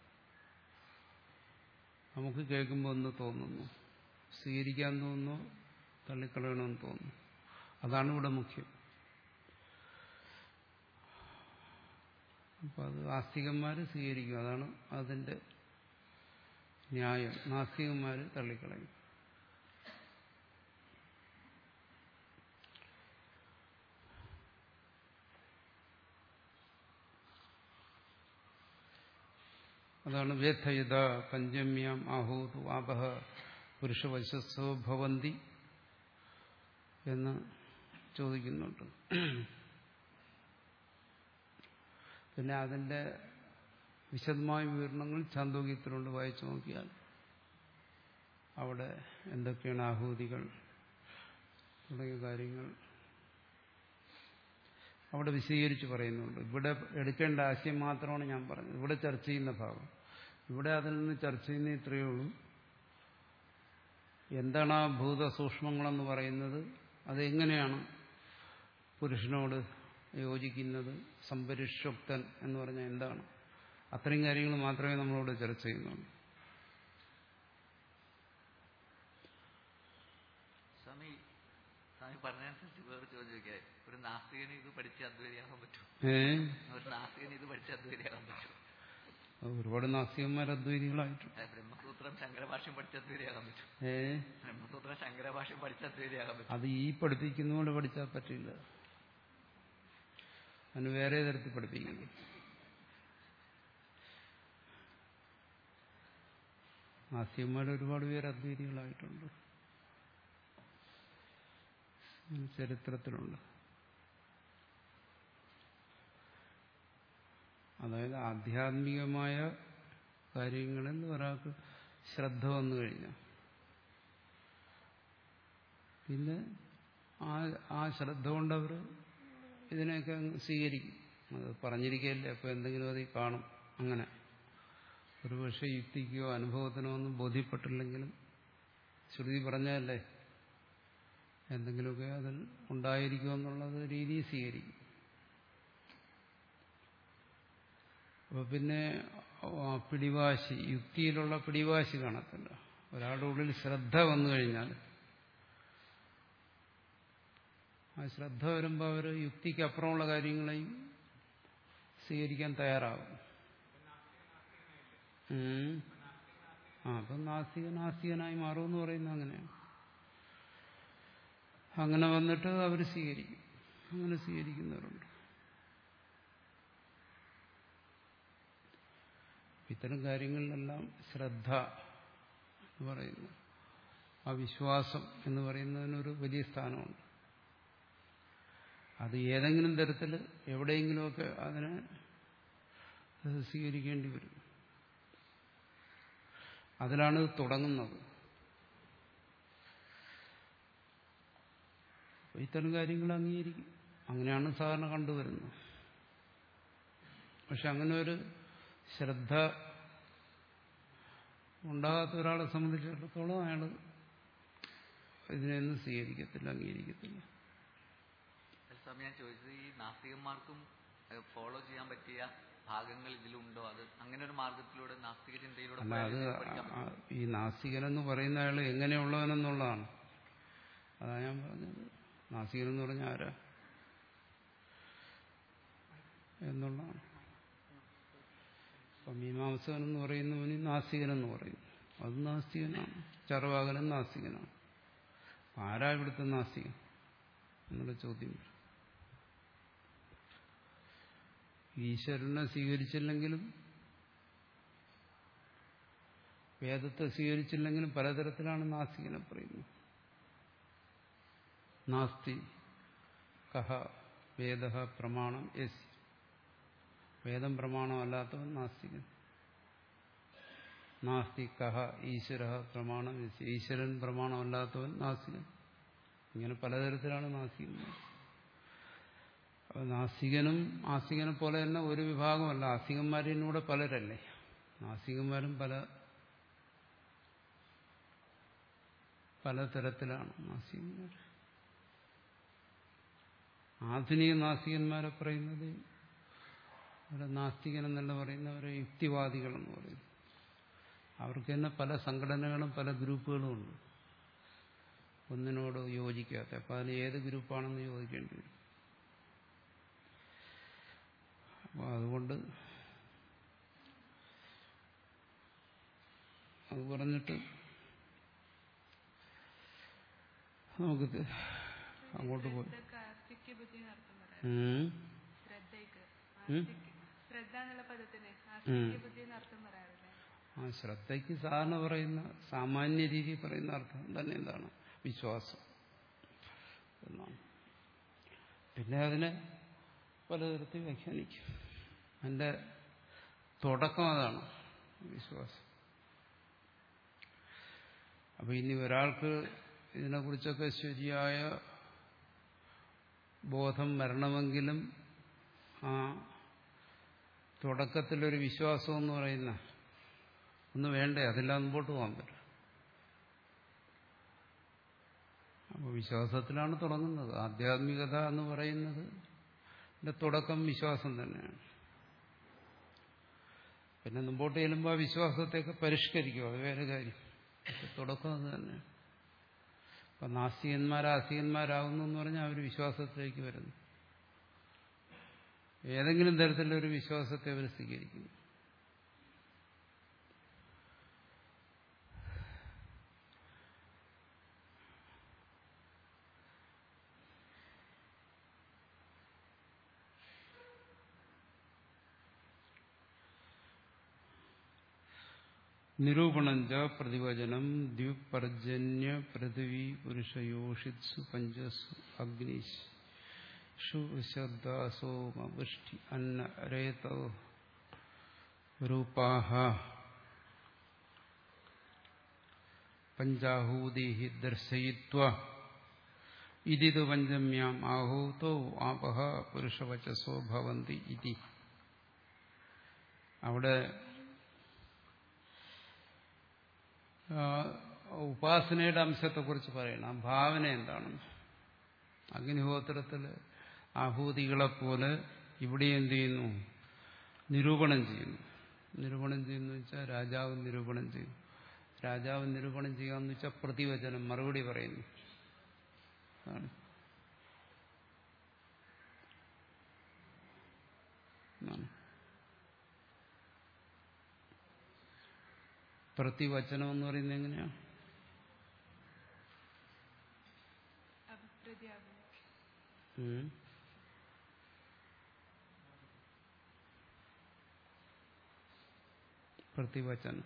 നമുക്ക് കേൾക്കുമ്പോൾ ഒന്ന് തോന്നുന്നു സ്വീകരിക്കാൻ തോന്നുന്നു തള്ളിക്കളയണമെന്ന് തോന്നുന്നു അതാണ് ഇവിടെ മുഖ്യം അപ്പം അത് ആസ്തികന്മാർ സ്വീകരിക്കും അതാണ് അതിൻ്റെ ന്യായം നാസ്തികന്മാർ തള്ളിക്കളയും അതാണ് വേദ്ധയുത പഞ്ചമ്യാം ആഹൂതു ആപഹ പുരുഷവശസ്സോ ഭവന്തി എന്ന് ചോദിക്കുന്നുണ്ട് പിന്നെ അതിന്റെ വിശദമായ വിവരണങ്ങൾ ചാന്തോക്യത്തിലുണ്ട് വായിച്ചു നോക്കിയാൽ അവിടെ എന്തൊക്കെയാണ് ആഹൂതികൾ തുടങ്ങിയ കാര്യങ്ങൾ അവിടെ വിശദീകരിച്ച് പറയുന്നുണ്ട് ഇവിടെ എടുക്കേണ്ട ആശയം മാത്രമാണ് ഞാൻ പറഞ്ഞത് ഇവിടെ ചർച്ച ചെയ്യുന്ന ഭാഗം ഇവിടെ അതിൽ നിന്ന് ചർച്ച ചെയ്യുന്ന ഇത്രയേ ഉള്ളൂ എന്താണ് ആ ഭൂതസൂക്ഷ്മങ്ങളെന്ന് പറയുന്നത് അതെങ്ങനെയാണ് പുരുഷനോട് യോജിക്കുന്നത് സംപരിഷുപ്തൻ എന്ന് പറഞ്ഞാൽ എന്താണ് അത്രയും കാര്യങ്ങൾ മാത്രമേ നമ്മളിവിടെ ചർച്ച ചെയ്യുന്നുള്ളൂ സ്വാമി സ്വാമി പറഞ്ഞതനുസരിച്ച് വേറെ ചോദ്യം ചോദിക്കാം ഒരു നാസ്തികന് ഇത് പഠിച്ച് അദ്വൈതിയാകാൻ പറ്റും ഏ ഒരു നാസ്തികന് ഇത് പഠിച്ച് അദ്വൈതിയാകാൻ പറ്റും ഒരുപാട് നാസ്തികന്മാർ അദ്വൈതികളായിട്ടുണ്ട് അതായത് ബ്രഹ്മസൂത്രം ശങ്കരഭാഷ്യം പഠിച്ച് അദ്വൈതിയാകാൻ പറ്റും ഏ ബ്രഹ്മസൂത്രം ശങ്കരഭാഷ്യം പഠിച്ച് അദ്വൈതിയാകാൻ പറ്റും അത് ഈ പഠിപ്പിക്കുന്ന പോലെ പഠിച്ചാൽ പറ്റില്ല അതിന് വേറെ തരത്തിൽ പഠിപ്പിക്കുന്നു നാസ്തികന്മാർ ഒരുപാട് പേര് അദ്വൈതികളായിട്ടുണ്ട് ഉം, ചരിത്രത്തിലുണ്ട് അതായത് ആധ്യാത്മികമായ കാര്യങ്ങളിൽ ഒരാൾക്ക് ശ്രദ്ധ വന്നു കഴിഞ്ഞാൽ പിന്നെ ആ ആ ശ്രദ്ധ കൊണ്ടവർ ഇതിനെയൊക്കെ അങ്ങ് സ്വീകരിക്കും അത് പറഞ്ഞിരിക്കുകയല്ലേ അപ്പോൾ എന്തെങ്കിലും അതിൽ കാണും അങ്ങനെ ഒരു പക്ഷേ യുക്തിക്കോ അനുഭവത്തിനോ ഒന്നും ബോധ്യപ്പെട്ടില്ലെങ്കിലും ശ്രുതി പറഞ്ഞതല്ലേ എന്തെങ്കിലുമൊക്കെ അതിൽ ഉണ്ടായിരിക്കുമെന്നുള്ളത് രീതി സ്വീകരിക്കും അപ്പോൾ പിന്നെ ആ പിടിവാശി യുക്തിയിലുള്ള പിടിവാശി കാണത്തില്ല ഒരാളുടെ ഉള്ളിൽ ശ്രദ്ധ വന്നു കഴിഞ്ഞാൽ ആ ശ്രദ്ധ വരുമ്പോൾ അവർ യുക്തിക്ക് അപ്പുറമുള്ള കാര്യങ്ങളെയും സ്വീകരിക്കാൻ തയ്യാറാകും ഉം. ആ അപ്പം നാസ്തിക നാസ്തികനായി മാറുമെന്ന് പറയുന്നത് അങ്ങനെയാണ് അങ്ങനെ വന്നിട്ട് അവർ സ്വീകരിക്കും അങ്ങനെ സ്വീകരിക്കുന്നവരുണ്ട് ഇത്തരം കാര്യങ്ങളിലെല്ലാം ശ്രദ്ധ എന്ന് പറയുന്നു ആ വിശ്വാസം എന്ന് പറയുന്നതിനൊരു വലിയ സ്ഥാനമുണ്ട് അത് ഏതെങ്കിലും തരത്തിൽ എവിടെയെങ്കിലുമൊക്കെ അതിനെ അത് സ്വീകരിക്കേണ്ടി വരും അതിലാണ് ഇത് തുടങ്ങുന്നത് അപ്പോൾ ഇത്തരം കാര്യങ്ങൾ അംഗീകരിക്കും അങ്ങനെയാണ് സാധാരണ കണ്ടുവരുന്നത് പക്ഷെ അങ്ങനെ ഒരു ശ്രദ്ധ ഉണ്ടാകാത്ത ഒരാളെ സംബന്ധിച്ചിടത്തോളം അയാൾ ഇതിനെയൊന്നും സ്വീകരിക്കത്തില്ല അംഗീകരിക്കത്തില്ല സ്വാമി ഞാൻ ചോദിച്ചത് ഈ നാസ്തികന്മാർക്കും ഫോളോ ചെയ്യാൻ പറ്റിയ ഭാഗങ്ങൾ ഇതിലുണ്ടോ അത് അങ്ങനെ ഒരു മാർഗത്തിലൂടെ നാസ്തിക ചിന്തയിലൂടെ അല്ല പോയാൽ അത് ഇതിനെ പഠിക്കാൻ ആ- ആ- ഈ നാസ്തികനെന്ന് പറയുന്ന അയാൾ എങ്ങനെയുള്ളവനെന്നുള്ളതാണ് അതാ ഞാൻ പറഞ്ഞത് നാസ്തികനെന്ന് പറഞ്ഞാൽ ആരാ എന്നുള്ളതാണ് അപ്പം മീമാംസകൻ എന്ന് പറയുന്നവന് നാസ്തികനെന്ന് പറയും അത് നാസ്തികനാണ് ചർവാകനും നാസ്തികനാണ് അപ്പം ആരാ ഇവിടുത്തെ നാസ്തികൻ എന്നുള്ള ചോദ്യം വരും. ഈശ്വരനെ സ്വീകരിച്ചില്ലെങ്കിലും വേദത്തെ സ്വീകരിച്ചില്ലെങ്കിലും പലതരത്തിലാണ് നാസ്തികനെ പറയുന്നത് നാസ്തി കഹ വേദ പ്രമാണം എസ് വേദം പ്രമാണമല്ലാത്തവൻ നാസ്തികൻ നാസ്തി കഹ ഈശ്വര പ്രമാണം എസ് ഈശ്വരൻ പ്രമാണമല്ലാത്തവൻ നാസ്തികൻ ഇങ്ങനെ പലതരത്തിലാണ് നാസ്തികന്മാർ അപ്പോൾ നാസ്തികനും ആസ്തികനെ പോലെ തന്നെ ഒരു വിഭാഗമല്ല ആസ്തികന്മാരിൽ കൂടെ പലരല്ലേ നാസ്തികന്മാരും പല പലതരത്തിലാണ് നാസ്തികന്മാർ ആധുനിക നാസ്തികന്മാരെ പറയുന്നത് അവരെ നാസ്തികൻ എന്നല്ല പറയുന്നവരെ യുക്തിവാദികളെന്ന് പറയുന്നു അവർക്ക് തന്നെ പല സംഘടനകളും പല ഗ്രൂപ്പുകളും ഉണ്ട് ഒന്നിനോട് യോജിക്കാത്ത അപ്പം അതിൽ ഏത് ഗ്രൂപ്പാണെന്ന് ചോദിക്കേണ്ടി വരും അപ്പോൾ അതുകൊണ്ട് അത് പറഞ്ഞിട്ട് നമുക്ക് അങ്ങോട്ട് പോയി ശ്രദ്ധക്ക് ആസ്തിക്യ ബുദ്ധി എന്നർത്ഥം പറയാം ഉം. ശ്രദ്ധയ്ക്ക് ഉം? ആസ്തിക്യ ശ്രദ്ധ എന്നുള്ള പദത്തിന് ആസ്തിക്യ ബുദ്ധി എന്നർത്ഥം പറയാറില്ലേ ആ ശ്രദ്ധയ്ക്ക് സാധാരണ പറയുന്ന സാമാന്യ രീതിയിൽ പറയുന്ന അർത്ഥം തന്നെ എന്താണ് വിശ്വാസം എന്നാണ് പിന്നെ അതിനെ പലതരത്തിൽ വ്യാഖ്യാനിക്കും അതിൻ്റെ തുടക്കം അതാണ് വിശ്വാസം അപ്പൊ ഇനി ഒരാൾക്ക് ഇതിനെക്കുറിച്ചൊക്കെ ശരിയായ ബോധം വരണമെങ്കിലും ആ തുടക്കത്തിലൊരു വിശ്വാസം എന്ന് പറയുന്ന ഒന്ന് വേണ്ടേ അതില്ലാതെ മുമ്പോട്ട് പോകാൻ പറ്റും അപ്പോൾ വിശ്വാസത്തിലാണ് തുടങ്ങുന്നത് ആധ്യാത്മികത എന്ന് പറയുന്നത് ഇതിന്റെ തുടക്കം വിശ്വാസം തന്നെയാണ് പിന്നെ മുമ്പോട്ട് ചെല്ലുമ്പോൾ ആ വിശ്വാസത്തെയൊക്കെ പരിഷ്കരിക്കും അത് വേറെ കാര്യം പക്ഷെ തുടക്കം അത് തന്നെയാണ് അപ്പം നാസ്തികന്മാർ ആസ്തികന്മാരാകുന്നു എന്ന് പറഞ്ഞാൽ അവർ വിശ്വാസത്തിലേക്ക് വരുന്നു ഏതെങ്കിലും തരത്തിലൊരു വിശ്വാസത്തെ അവർ സ്വീകരിക്കുന്നു നിരൂപണം ച പ്രതിവചനം ദ്വിപർജന്യ പൃഥിവി പുരുഷയോഷിത്സു പഞ്ചസു അഗ്നിഷു ശബ്ദ സോമ വൃഷ്ടി അന്ന രേതോ രൂപാഹ പഞ്ചാഹൂതി ദർശയിത്വ ഇതിതു പഞ്ചമ്യാം ആഹൂതോ ആപഹ പുരുഷവചസോ ഭവന്തി ഇതി അവിടെ ആ, ഉപാസനയുടെ അംശത്തെക്കുറിച്ച് പറയണം ആ ഭാവന എന്താണെന്ന് അഗ്നിഹോത്രത്തിൽ ആഹൂതികളെപ്പോലെ ഇവിടെ എന്ത് ചെയ്യുന്നു നിരൂപണം ചെയ്യുന്നു നിരൂപണം ചെയ്യുന്നു വെച്ചാൽ രാജാവ് നിരൂപണം ചെയ്യുന്നു രാജാവ് നിരൂപണം ചെയ്യാന്ന് വെച്ചാൽ പ്രതിവചനം മറുപടി പറയുന്നു അതാണ് എന്നാണ്. പ്രതിവചനം എന്ന് പറയുന്നത് എങ്ങനെയാ അഭിപ്രത്യാപനം ഉം. പ്രതിവചനം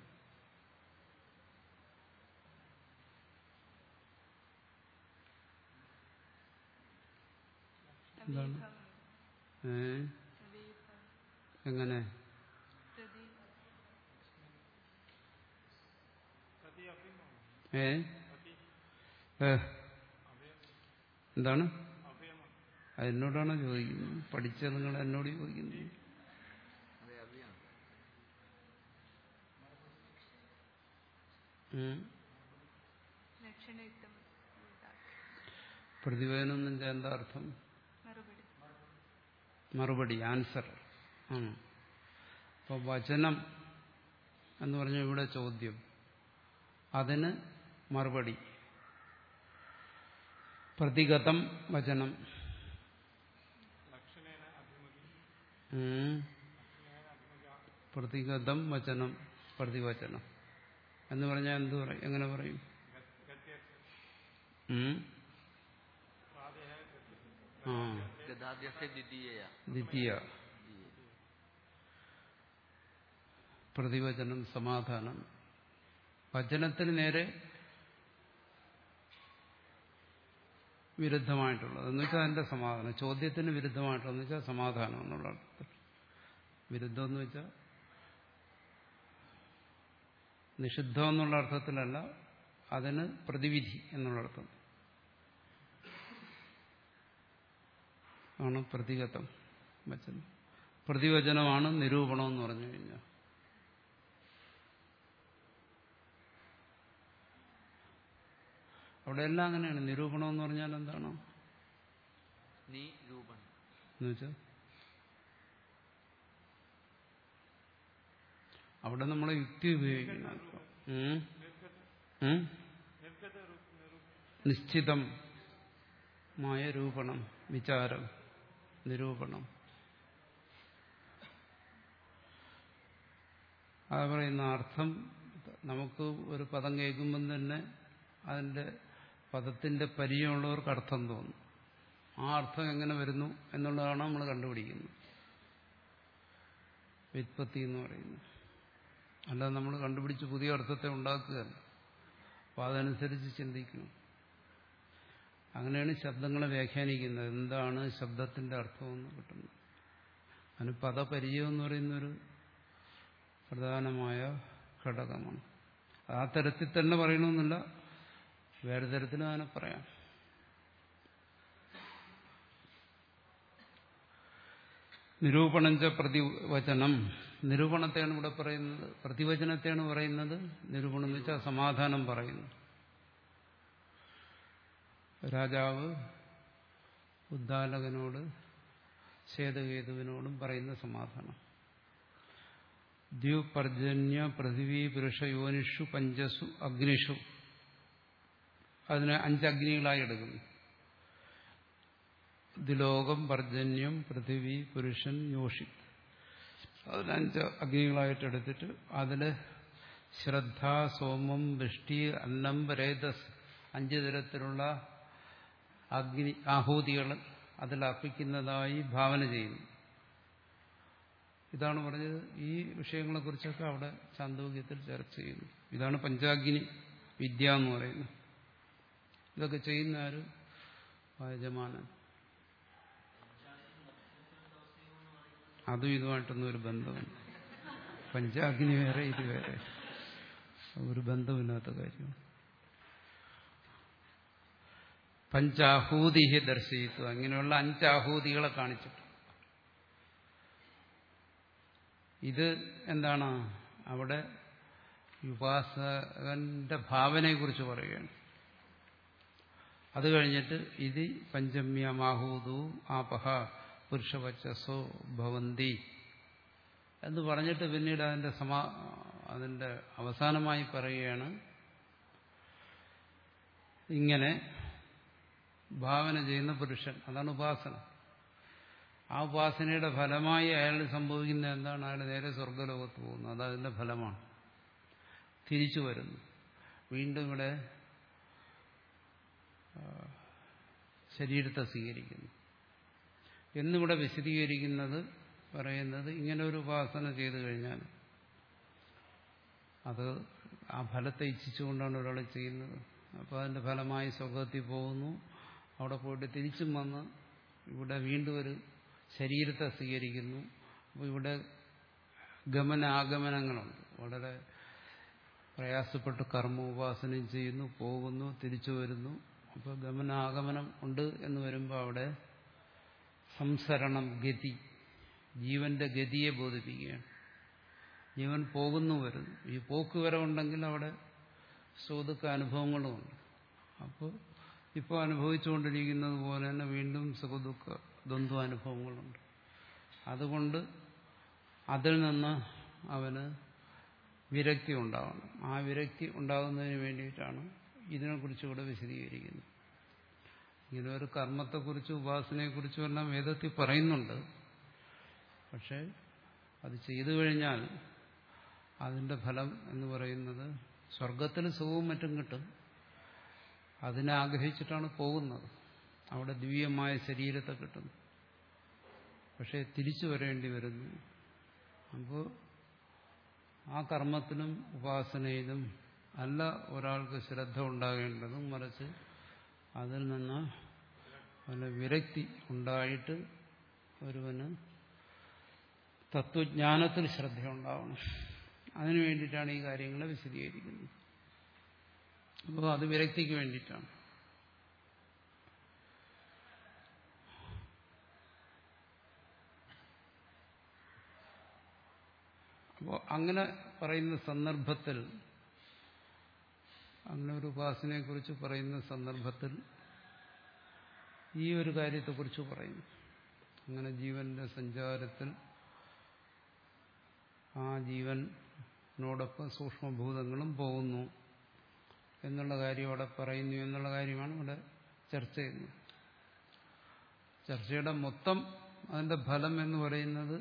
എന്താണ്? അവീഭവം ഏ അവീഭവം എങ്ങനെ പ്രതി ഏ ഏ. എന്താണ് അത് എന്നോടാണോ ചോദിക്കുന്നത് പഠിച്ച നിങ്ങൾ എന്നോട് ചോദിക്കുന്നത് അതെ അഭിയാണ് ഉം. ലക്ഷണയുക്തം പ്രതിവേദനം എന്ന് വെച്ചാൽ എന്താ അർത്ഥം മറുപടി മറുപടി ആൻസർ ആണ് അപ്പോൾ വചനം എന്ന് പറഞ്ഞ ഇവിടെ ചോദ്യം അതിന് മറുപടി പ്രതിഗതം വചനം ഉം. പ്രതിഗതം വചനം പ്രതിവചനം എന്ന് പറഞ്ഞാൽ എന്ത് പറയും എങ്ങനെ പറയും ഉം? ആ ഗതാദ്യസ്യ ദ്വിതീയ ദ്വിതീയ പ്രതിവചനം സമാധാനം വചനത്തിന് നേരെ വിരുദ്ധമായിട്ടുള്ളത് എന്ന് വെച്ചാൽ അതിന്റെ സമാധാനം ചോദ്യത്തിന് വിരുദ്ധമായിട്ടുള്ളത് എന്ന് വെച്ചാൽ സമാധാനം എന്നുള്ള അർത്ഥത്തിൽ വിരുദ്ധം എന്ന് വെച്ചാൽ നിഷിദ്ധം എന്നുള്ള അർത്ഥത്തിലല്ല അതിന് പ്രതിവിധി എന്നുള്ള അർത്ഥം ആണ് പ്രതിഗതം വചനം പ്രതിവചനമാണ് നിരൂപണം എന്ന് പറഞ്ഞു കഴിഞ്ഞാൽ അവിടെ എല്ലാം അങ്ങനെയാണ് നിരൂപണം എന്ന് പറഞ്ഞാൽ എന്താണ് നീ രൂപൻ എന്ന് വെച്ചാൽ അവിടെ നമ്മൾ യുക്തി ഉപയോഗിക്കുന്ന അർത്ഥം. ഉം? ഉം? നിശ്ചിതമായ രൂപണം വിചാരം നിരൂപണം അത് പറയുന്ന അർത്ഥം നമുക്ക് ഒരു പദം കേൾക്കുമ്പം തന്നെ അതിന്റെ പദത്തിന്റെ പരിചയമുള്ളവർക്ക് അർത്ഥം തോന്നും ആ അർത്ഥം എങ്ങനെ വരുന്നു എന്നുള്ളതാണ് നമ്മൾ കണ്ടുപിടിക്കുന്നത് വ്യുത്പത്തി എന്ന് പറയുന്നത് അല്ലാതെ നമ്മൾ കണ്ടുപിടിച്ച് പുതിയ അർത്ഥത്തെ ഉണ്ടാക്കുകയല്ല അപ്പോൾ അതനുസരിച്ച് ചിന്തിക്കണം അങ്ങനെയാണ് ശബ്ദങ്ങളെ വ്യാഖ്യാനിക്കുന്നത് എന്താണ് ശബ്ദത്തിന്റെ അർത്ഥമെന്ന് കിട്ടുന്നത് അതിന് പദപരിചയം എന്ന് പറയുന്നൊരു പ്രധാനമായ ഘടകമാണ് ആ തരത്തിൽ തന്നെ പറയണമെന്നില്ല വേറെ തരത്തിലും അതിനെ പറയാം നിരൂപണഞ്ച പ്രതിവചനം നിരൂപണത്തെയാണ് ഇവിടെ പറയുന്നത് പ്രതിവചനത്തെയാണ് പറയുന്നത് നിരൂപണം എന്ന് വെച്ചാൽ സമാധാനം പറയുന്നു രാജാവ് ഉദ്ദാലകനോട് ശ്വേതകേതുവിനോടും പറയുന്ന സമാധാനം ദ്യുപർജന്യ പൃഥിവി പുരുഷ യോനിഷു പഞ്ചസു അഗ്നിഷു അതിനെ അഞ്ചഗ്നികളായി എടുക്കുന്നു ദിലോകം പർജന്യം പൃഥിവി പുരുഷൻ യോഷി അതിന് അഞ്ച് അഗ്നികളായിട്ട് എടുത്തിട്ട് അതില് ശ്രദ്ധ സോമം വൃഷ്ടി അന്നം രേതസ് അഞ്ച് തരത്തിലുള്ള അഗ്നി ആഹൂതികൾ അതിൽ അർപ്പിക്കുന്നതായി ഭാവന ചെയ്യുന്നു ഇതാണ് പറഞ്ഞത് ഈ വിഷയങ്ങളെക്കുറിച്ചൊക്കെ അവിടെ ചാന്തോക്യത്തിൽ ചർച്ച ചെയ്യുന്നു ഇതാണ് പഞ്ചാഗ്നി വിദ്യ എന്ന് പറയുന്നത് ഇതൊക്കെ ചെയ്യുന്ന ആര് യജമാനൻ അതും ഇതുമായിട്ടൊന്നും ഒരു ബന്ധമില്ല പഞ്ചാഗ്നി വേറെ ഇത് വേറെ ഒരു ബന്ധമില്ലാത്ത കാര്യം പഞ്ചാഹൂതിഹി ദർശയിത്തു അങ്ങനെയുള്ള അഞ്ചാഹൂതികളെ കാണിച്ചിട്ട് ഇത് എന്താണ് അവിടെ ഉപാസകന്റെ ഭാവനയെക്കുറിച്ച് പറയുകയാണ് അത് കഴിഞ്ഞിട്ട് ഇത് പഞ്ചമ്യമാഹൂതു ആപഹ പുരുഷവച്ചസോ ഭവന്തി എന്ന് പറഞ്ഞിട്ട് പിന്നീട് അതിന്റെ സമാ അതിന്റെ അവസാനമായി പറയുകയാണ് ഇങ്ങനെ ഭാവന ചെയ്യുന്ന പുരുഷൻ അതാണ് ഉപാസന ആ ഉപാസനയുടെ ഫലമായി അയാൾ സംഭവിക്കുന്ന എന്താണ് അയാൾ നേരെ സ്വർഗലോകത്ത് പോകുന്നു അത് അതിന്റെ ഫലമാണ് തിരിച്ചു വരുന്നു വീണ്ടും ഇവിടെ ശരീരത്തെ സ്വീകരിക്കുന്നു എന്നിവിടെ വിശദീകരിക്കുന്നത് പറയുന്നത് ഇങ്ങനെ ഒരു ഉപാസന ചെയ്തു കഴിഞ്ഞാൽ അത് ആ ഫലത്തെ ഇച്ഛിച്ചുകൊണ്ടാണ് ഒരാൾ ചെയ്യുന്നത് അപ്പോൾ അതിന്റെ ഫലമായി സ്വർഗത്തിൽ പോകുന്നു അവിടെ പോയിട്ട് തിരിച്ചും വന്ന് ഇവിടെ വീണ്ടും ഒരു ശരീരത്തെ സ്വീകരിക്കുന്നു അപ്പോൾ ഇവിടെ ഗമനാഗമനങ്ങളുണ്ട് വളരെ പ്രയാസപ്പെട്ട് കർമ്മ ഉപാസനയും ചെയ്യുന്നു പോകുന്നു തിരിച്ചു വരുന്നു അപ്പോൾ ഗമനാഗമനം ഉണ്ട് എന്ന് വരുമ്പോൾ അവിടെ സംസരണം ഗതി ജീവന്റെ ഗതിയെ ബോധിപ്പിക്കുകയാണ് ജീവൻ പോകുന്നു വരുന്നു ഈ പോക്ക് വരവുണ്ടെങ്കിൽ അവിടെ സുഖദുഃഖ അനുഭവങ്ങളുമുണ്ട് അപ്പോൾ ഇപ്പോൾ അനുഭവിച്ചുകൊണ്ടിരിക്കുന്നത് പോലെ തന്നെ വീണ്ടും സുഖദുഃഖ ദ്വന്ദ്വ അനുഭവങ്ങളുണ്ട് അതുകൊണ്ട് അതിൽ നിന്ന് അവന് വിരക്തി ഉണ്ടാവണം ആ വിരക്തി ഉണ്ടാകുന്നതിന് വേണ്ടിയിട്ടാണ് ഇതിനെക്കുറിച്ച് ഇവിടെ വിശദീകരിക്കുന്നത് ഇങ്ങനെ ഒരു കർമ്മത്തെക്കുറിച്ചും ഉപാസനയെക്കുറിച്ചും എല്ലാം വേദത്തിൽ പറയുന്നുണ്ട് പക്ഷെ അത് ചെയ്തു കഴിഞ്ഞാൽ അതിന്റെ ഫലം എന്ന് പറയുന്നത് സ്വർഗത്തിൽ സുഖവും മറ്റും കിട്ടും അതിനെ ആഗ്രഹിച്ചിട്ടാണ് പോകുന്നത് അവിടെ ദിവ്യമായ ശരീരത്തെ കിട്ടുന്നു പക്ഷെ തിരിച്ചു വരേണ്ടി വരുന്നു അപ്പോൾ ആ കർമ്മത്തിലും ഉപാസനയിലും അല്ല ഒരാൾക്ക് ശ്രദ്ധ ഉണ്ടാകേണ്ടതും മറിച്ച് അതിൽ നിന്ന് വല്ല വിരക്തി ഉണ്ടായിട്ട് ഒരുവന് തത്വജ്ഞാനത്തിൽ ശ്രദ്ധയുണ്ടാവണം അതിനു വേണ്ടിയിട്ടാണ് ഈ കാര്യങ്ങളെ വിശദീകരിക്കുന്നത് അപ്പോൾ അത് വിരക്തിക്ക് വേണ്ടിയിട്ടാണ് അപ്പോൾ അങ്ങനെ പറയുന്ന സന്ദർഭത്തിൽ അങ്ങനെ ഒരു ഉപാസനയെക്കുറിച്ച് പറയുന്ന സന്ദർഭത്തിൽ ഈ ഒരു കാര്യത്തെക്കുറിച്ച് പറയുന്നു അങ്ങനെ ജീവന്റെ സഞ്ചാരത്തിൽ ആ ജീവനോടൊപ്പം സൂക്ഷ്മഭൂതങ്ങളും പോകുന്നു എന്നുള്ള കാര്യം അവിടെ പറയുന്നു എന്നുള്ള കാര്യമാണ് ഇവിടെ ചർച്ച ചെയ്യുന്നത് ചർച്ചയുടെ മൊത്തം അതിന്റെ ഫലം എന്ന് പറയുന്നത്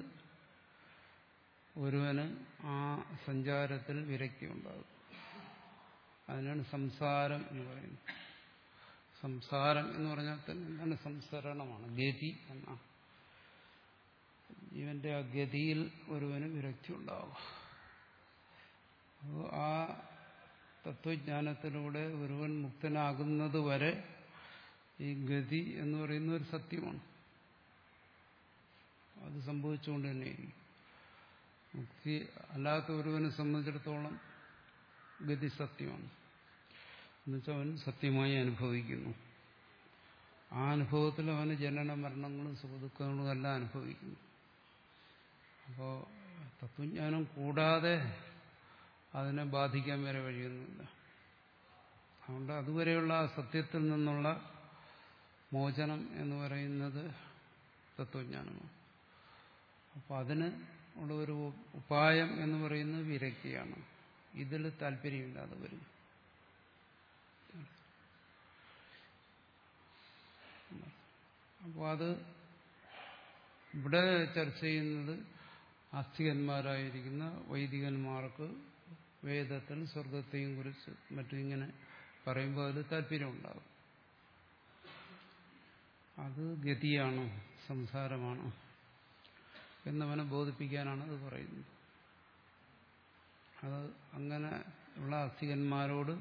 ഒരുവന് ആ സഞ്ചാരത്തിൽ വിരക്തി ഉണ്ടാകും അതിനാണ് സംസാരം എന്ന് പറയുന്നത് സംസാരം എന്ന് പറഞ്ഞാൽ തന്നെ എന്താണ് സംസരണമാണ് ഗതി എന്ന ജീവന്റെ ആ ഗതിയിൽ ഒരുവന് വിരക്തി ഉണ്ടാവുക അപ്പോൾ ആ തത്വജ്ഞാനത്തിലൂടെ ഒരുവൻ മുക്തനാകുന്നത് വരെ ഈ ഗതി എന്ന് പറയുന്ന ഒരു സത്യമാണ് അത് സംഭവിച്ചുകൊണ്ട് തന്നെയായിരിക്കും മുക്തി അല്ലാത്ത ഒരുവനെ സംബന്ധിച്ചിടത്തോളം ഗതി സത്യമാണ് എന്നുവെച്ചാൽ അവൻ സത്യമായി അനുഭവിക്കുന്നു ആ അനുഭവത്തിൽ അവന് ജനന മരണങ്ങളും സുഖദുഃഖങ്ങളും എല്ലാം അനുഭവിക്കുന്നു അപ്പോൾ തത്വജ്ഞാനം കൂടാതെ അതിനെ ബാധിക്കാൻ വരെ വഴിയൊന്നുമില്ല അതുകൊണ്ട് അതുവരെയുള്ള ആ സത്യത്തിൽ നിന്നുള്ള മോചനം എന്ന് പറയുന്നത് തത്വജ്ഞാനമാണ് അപ്പോൾ അതിന് ഉള്ള ഒരു ഉപായം എന്ന് പറയുന്നത് വിരക്തിയാണ് ഇതിൽ താല്പര്യമില്ലാതെ വരും അപ്പോൾ അത് ഇവിടെ ചർച്ച ചെയ്യുന്നത് ആസ്തികന്മാരായിരിക്കുന്ന വൈദികന്മാർക്ക് വേദത്തിൽ സ്വർഗത്തെയും കുറിച്ച് മറ്റും ഇങ്ങനെ പറയുമ്പോൾ അതിൽ താല്പര്യമുണ്ടാകും അത് ഗതിയാണ് സംസാരമാണ് എന്നവനെ ബോധിപ്പിക്കാനാണ് അത് പറയുന്നത് അത് അങ്ങനെ ഉള്ള അസ്ഥികന്മാരോട്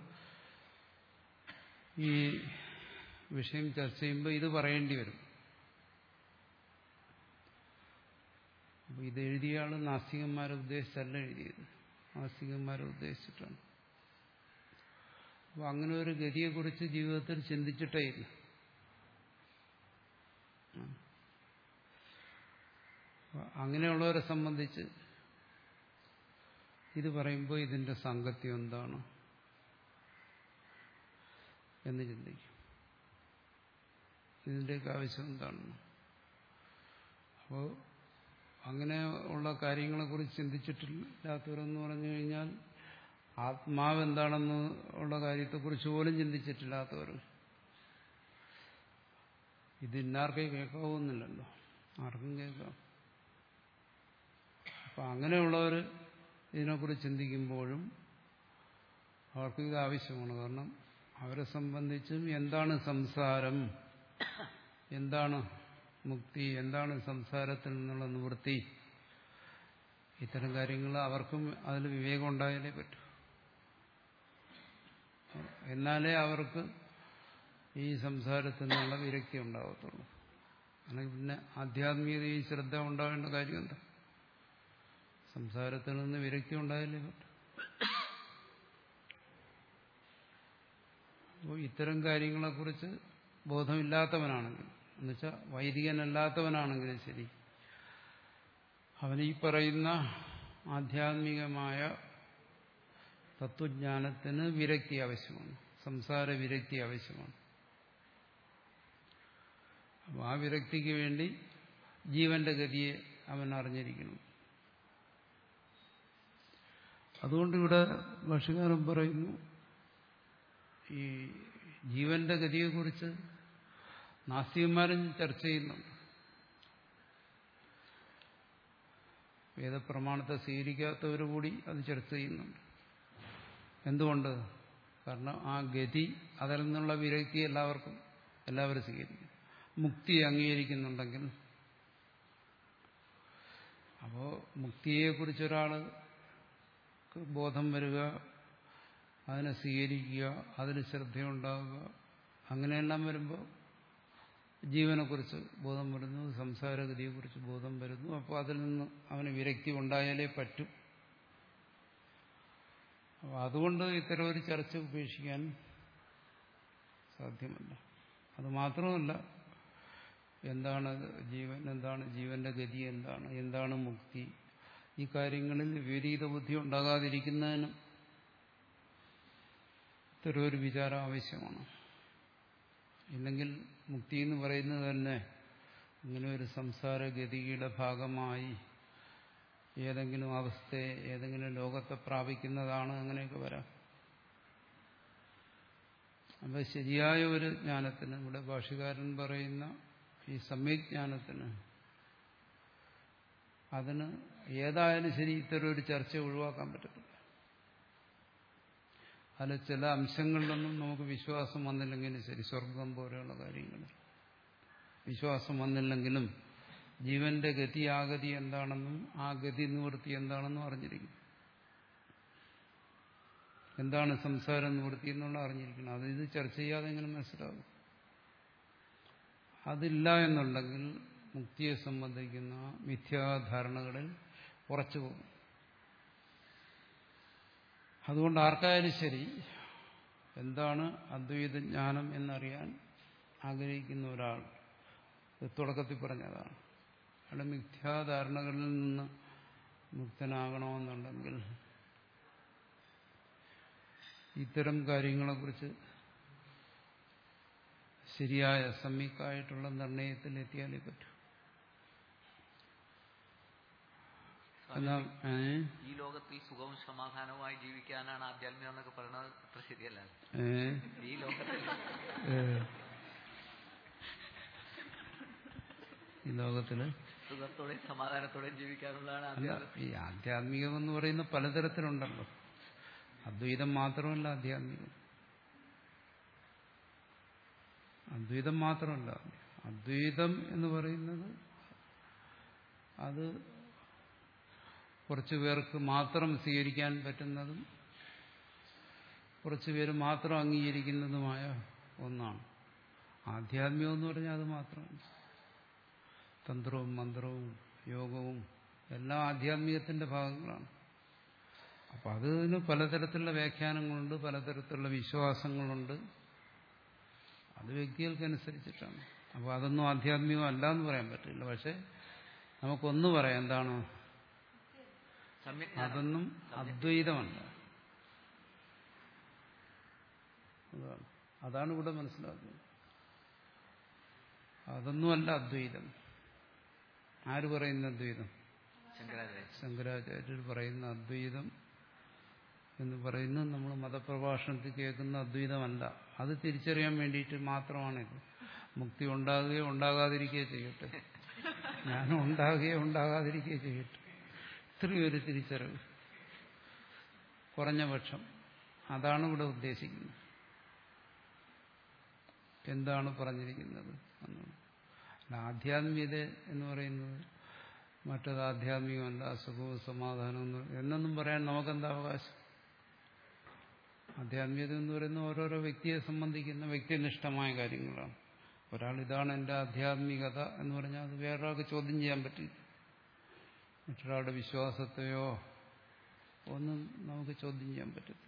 ഈ വിഷയം ചർച്ച ചെയ്യുമ്പോൾ ഇത് പറയേണ്ടി വരും അപ്പോൾ ഇത് എഴുതിയ ആൾ നാസ്തികന്മാരെ ഉദ്ദേശിച്ചല്ല എഴുതിയത് നാസ്തികന്മാരെ ഉദ്ദേശിച്ചിട്ടാണ് അപ്പോൾ അങ്ങനെ ഒരു ഗതിയെക്കുറിച്ച് ജീവിതത്തിൽ ചിന്തിച്ചിട്ടേ ഇല്ല അങ്ങനെയുള്ളവരെ സംബന്ധിച്ച് ഇത് പറയുമ്പോൾ ഇതിന്റെ സാങ്കത്യം എന്താണ് എന്ന് ചിന്തിക്കും ഇതിൻ്റെയൊക്കെ ആവശ്യം എന്താണെന്ന് അപ്പോൾ അങ്ങനെ ഉള്ള കാര്യങ്ങളെക്കുറിച്ച് ചിന്തിച്ചിട്ടില്ലാത്തവരെന്ന് പറഞ്ഞു കഴിഞ്ഞാൽ ആത്മാവ് എന്താണെന്ന് ഉള്ള കാര്യത്തെക്കുറിച്ച് പോലും ചിന്തിച്ചിട്ടില്ലാത്തവർ ഇത് ഇന്നാർക്കേ കേൾക്കാവുന്നില്ലല്ലോ ആർക്കും കേൾക്കാം അപ്പം അങ്ങനെയുള്ളവർ ഇതിനെക്കുറിച്ച് ചിന്തിക്കുമ്പോഴും അവർക്ക് ഇത് ആവശ്യമാണ് കാരണം അവരെ സംബന്ധിച്ചും എന്താണ് സംസാരം എന്താണ് മുക്തി എന്താണ് സംസാരത്തിൽ നിന്നുള്ള നിവൃത്തി ഇത്തരം കാര്യങ്ങൾ അവർക്കും അതിൽ വിവേകം ഉണ്ടായാലേ പറ്റൂ എന്നാലേ അവർക്ക് ഈ സംസാരത്തിൽ നിന്നുള്ള വിരക്തി ഉണ്ടാകത്തുള്ളൂ അല്ലെങ്കിൽ പിന്നെ ആധ്യാത്മികതയിൽ ശ്രദ്ധ ഉണ്ടാവേണ്ട കാര്യം എന്താ സംസാരത്തിൽ നിന്ന് വിരക്തി ഉണ്ടായാലേ പറ്റൂ അപ്പോൾ ഇത്തരം കാര്യങ്ങളെക്കുറിച്ച് ബോധമില്ലാത്തവനാണെങ്കിൽ എന്നുവെച്ചാൽ വൈദികനല്ലാത്തവനാണെങ്കിലും ശരി അവൻ ഈ പറയുന്ന ആധ്യാത്മികമായ തത്വജ്ഞാനത്തിന് വിരക്തി ആവശ്യമാണ് സംസാര വിരക്തി ആവശ്യമാണ് അപ്പോൾ ആ വിരക്തിക്ക് വേണ്ടി ജീവന്റെ ഗതിയെ അവൻ അറിഞ്ഞിരിക്കണം അതുകൊണ്ട് ഇവിടെ ഭാഷകാരൻ പറയുന്നു ഈ ജീവന്റെ ഗതിയെക്കുറിച്ച് നാസ്തികന്മാരും ചർച്ച ചെയ്യുന്നുണ്ട് വേദപ്രമാണത്തെ സ്വീകരിക്കാത്തവർ കൂടി അത് ചർച്ച ചെയ്യുന്നുണ്ട് എന്തുകൊണ്ട് കാരണം ആ ഗതി അതിൽ നിന്നുള്ള വിരക്തി എല്ലാവർക്കും എല്ലാവരും സ്വീകരിക്കും മുക്തി അംഗീകരിക്കുന്നുണ്ടെങ്കിൽ അപ്പോൾ മുക്തിയെക്കുറിച്ചൊരാൾ ബോധം വരിക അതിനെ സ്വീകരിക്കുക അതിന് ശ്രദ്ധയുണ്ടാവുക അങ്ങനെയെല്ലാം വരുമ്പോൾ ജീവനെക്കുറിച്ച് ബോധം വരുന്നു സംസാരഗതിയെക്കുറിച്ച് ബോധം വരുന്നു അപ്പോൾ അതിൽ നിന്ന് അവന് വിരക്തി ഉണ്ടായാലേ പറ്റൂ അപ്പോൾ അതുകൊണ്ട് ഇത്തരം ഒരു ചർച്ച ഉപേക്ഷിക്കാൻ സാധ്യമല്ല അത് മാത്രമല്ല എന്താണ് ജീവൻ എന്താണ് ജീവന്റെ ഗതി എന്താണ് എന്താണ് മുക്തി ഈ കാര്യങ്ങളിൽ വിപരീത ബുദ്ധി ഉണ്ടാകാതിരിക്കുന്നതിനും ഇത്തരം ഒരു വിചാരം ആവശ്യമാണ് ഇല്ലെങ്കിൽ മുക്തി എന്ന് പറയുന്നത് തന്നെ ഇങ്ങനെ ഒരു സംസാരഗതിയുടെ ഭാഗമായി ഏതെങ്കിലും അവസ്ഥയെ ഏതെങ്കിലും ലോകത്തെ പ്രാപിക്കുന്നതാണ് അങ്ങനെയൊക്കെ വരാം അപ്പോൾ ശരിയായ ഒരു ജ്ഞാനത്തിന് ഇവിടെ ഭാഷകാരൻ പറയുന്ന ഈ സമ്യജ്ഞാനത്തിന് അതിന് ഏതായാലും ശരി ഇത്തരം ഒരു ചർച്ച ഒഴിവാക്കാൻ പറ്റത്തില്ല അതിൽ ചില അംശങ്ങളിലൊന്നും നമുക്ക് വിശ്വാസം വന്നില്ലെങ്കിലും ശരി സ്വർഗം പോലെയുള്ള കാര്യങ്ങൾ വിശ്വാസം വന്നില്ലെങ്കിലും ജീവന്റെ ഗതി ആഗതി എന്താണെന്നും ആ ഗതി നിവൃത്തി എന്താണെന്നും അറിഞ്ഞിരിക്കും എന്താണ് സംസാര നിവൃത്തി എന്നുള്ള അറിഞ്ഞിരിക്കണം അത് ഇത് ചർച്ച ചെയ്യാതെ എങ്ങനെ മനസ്സിലാകും അതില്ല എന്നുണ്ടെങ്കിൽ മുക്തിയെ സംബന്ധിക്കുന്ന മിഥ്യാധാരണകളിൽ ഉറച്ചു പോകും അതുകൊണ്ട് ആർക്കായാലും ശരി എന്താണ് അദ്വൈത ജ്ഞാനം എന്നറിയാൻ ആഗ്രഹിക്കുന്ന ഒരാൾ തുടക്കത്തിൽ പറഞ്ഞതാണ് അയാളുടെ മിഥ്യാധാരണകളിൽ നിന്ന് മുക്തനാകണമെന്നുണ്ടെങ്കിൽ ഇത്തരം കാര്യങ്ങളെക്കുറിച്ച് ശരിയായ സമ്യക്കായിട്ടുള്ള നിർണയത്തിൽ എത്തിയാലേ പറ്റൂ എന്നാ ഏ ഈ ലോകത്തിൽ സുഖവും സമാധാനവുമായി ജീവിക്കാനാണ് ആധ്യാത്മികം എന്നൊക്കെ പറയുന്നത് അത്ര ശരിയല്ല ഏ ഈ ലോകത്തിൽ ഏ. ഈ ലോകത്തില് സുഖത്തോടെയും സമാധാനത്തോടെയും ജീവിക്കാനുള്ളതാണ് അല്ല ആധ്യാത്മികം ഈ ആധ്യാത്മികം എന്ന് പറയുന്ന പലതരത്തിലുണ്ടല്ലോ അദ്വൈതം മാത്രമല്ല ആധ്യാത്മികം അദ്വൈതം മാത്രമല്ല അദ്വൈതം എന്ന് പറയുന്നത് അത് കുറച്ചു പേർക്ക് മാത്രം സ്വീകരിക്കാൻ പറ്റുന്നതും കുറച്ചു പേര് മാത്രം അംഗീകരിക്കുന്നതുമായ ഒന്നാണ് ആധ്യാത്മികം എന്ന് പറഞ്ഞാൽ അത് മാത്രമല്ല തന്ത്രവും മന്ത്രവും യോഗവും എല്ലാം ആധ്യാത്മികത്തിന്റെ ഭാഗങ്ങളാണ് അപ്പം അതിന് പലതരത്തിലുള്ള വ്യാഖ്യാനങ്ങളുണ്ട് പലതരത്തിലുള്ള വിശ്വാസങ്ങളുണ്ട് അത് വ്യക്തികൾക്കനുസരിച്ചിട്ടാണ് അപ്പോൾ അതൊന്നും ആധ്യാത്മികം അല്ല എന്ന് പറയാൻ പറ്റില്ല പക്ഷെ നമുക്കൊന്ന് പറയാം എന്താണ് സമ്യജ്ഞാനം അതൊന്നും അദ്വൈതമല്ല അതാണ് അതാണ് ഇവിടെ മനസ്സിലാക്കുന്നത് അതൊന്നുമല്ല അദ്വൈതം ആര് പറയുന്ന അദ്വൈതം ശങ്കരാചാര്യ ശങ്കരാചാര്യർ പറയുന്ന അദ്വൈതം എന്ന് പറയുന്നത് നമ്മൾ മതപ്രഭാഷണത്തിൽ കേൾക്കുന്ന അദ്വൈതമല്ല അത് തിരിച്ചറിയാൻ വേണ്ടിയിട്ട് മാത്രമാണിത് മുക്തി ഉണ്ടാകുകയോ ഉണ്ടാകാതിരിക്കുകയോ ചെയ്യട്ടെ ഞാൻ ഉണ്ടാകുകയോ ഉണ്ടാകാതിരിക്കുകയോ ചെയ്യട്ടെ ഇത്രയും ഒരു തിരിച്ചറിവ് കുറഞ്ഞ പക്ഷം അതാണ് ഇവിടെ ഉദ്ദേശിക്കുന്നത് എന്താണ് പറഞ്ഞിരിക്കുന്നത് എന്നുള്ളത് അല്ല ആധ്യാത്മികത എന്ന് പറയുന്നത് മറ്റത് ആധ്യാത്മികമല്ല സുഖവും സമാധാനവും എന്ന് എന്നൊന്നും പറയാൻ നമുക്കെന്താ അവകാശം ആധ്യാത്മികത എന്ന് പറയുന്നത് ഓരോരോ വ്യക്തിയെ സംബന്ധിക്കുന്ന വ്യക്തിനിഷ്ഠമായ കാര്യങ്ങളാണ് ഒരാൾ ഇതാണ് എൻ്റെ ആധ്യാത്മികത എന്ന് പറഞ്ഞാൽ അത് വേറൊരാൾക്ക് ചോദ്യം ചെയ്യാൻ പറ്റില്ല മറ്റൊരാളുടെ വിശ്വാസത്തെയോ ഒന്നും നമുക്ക് ചോദ്യം ചെയ്യാൻ പറ്റത്തില്ല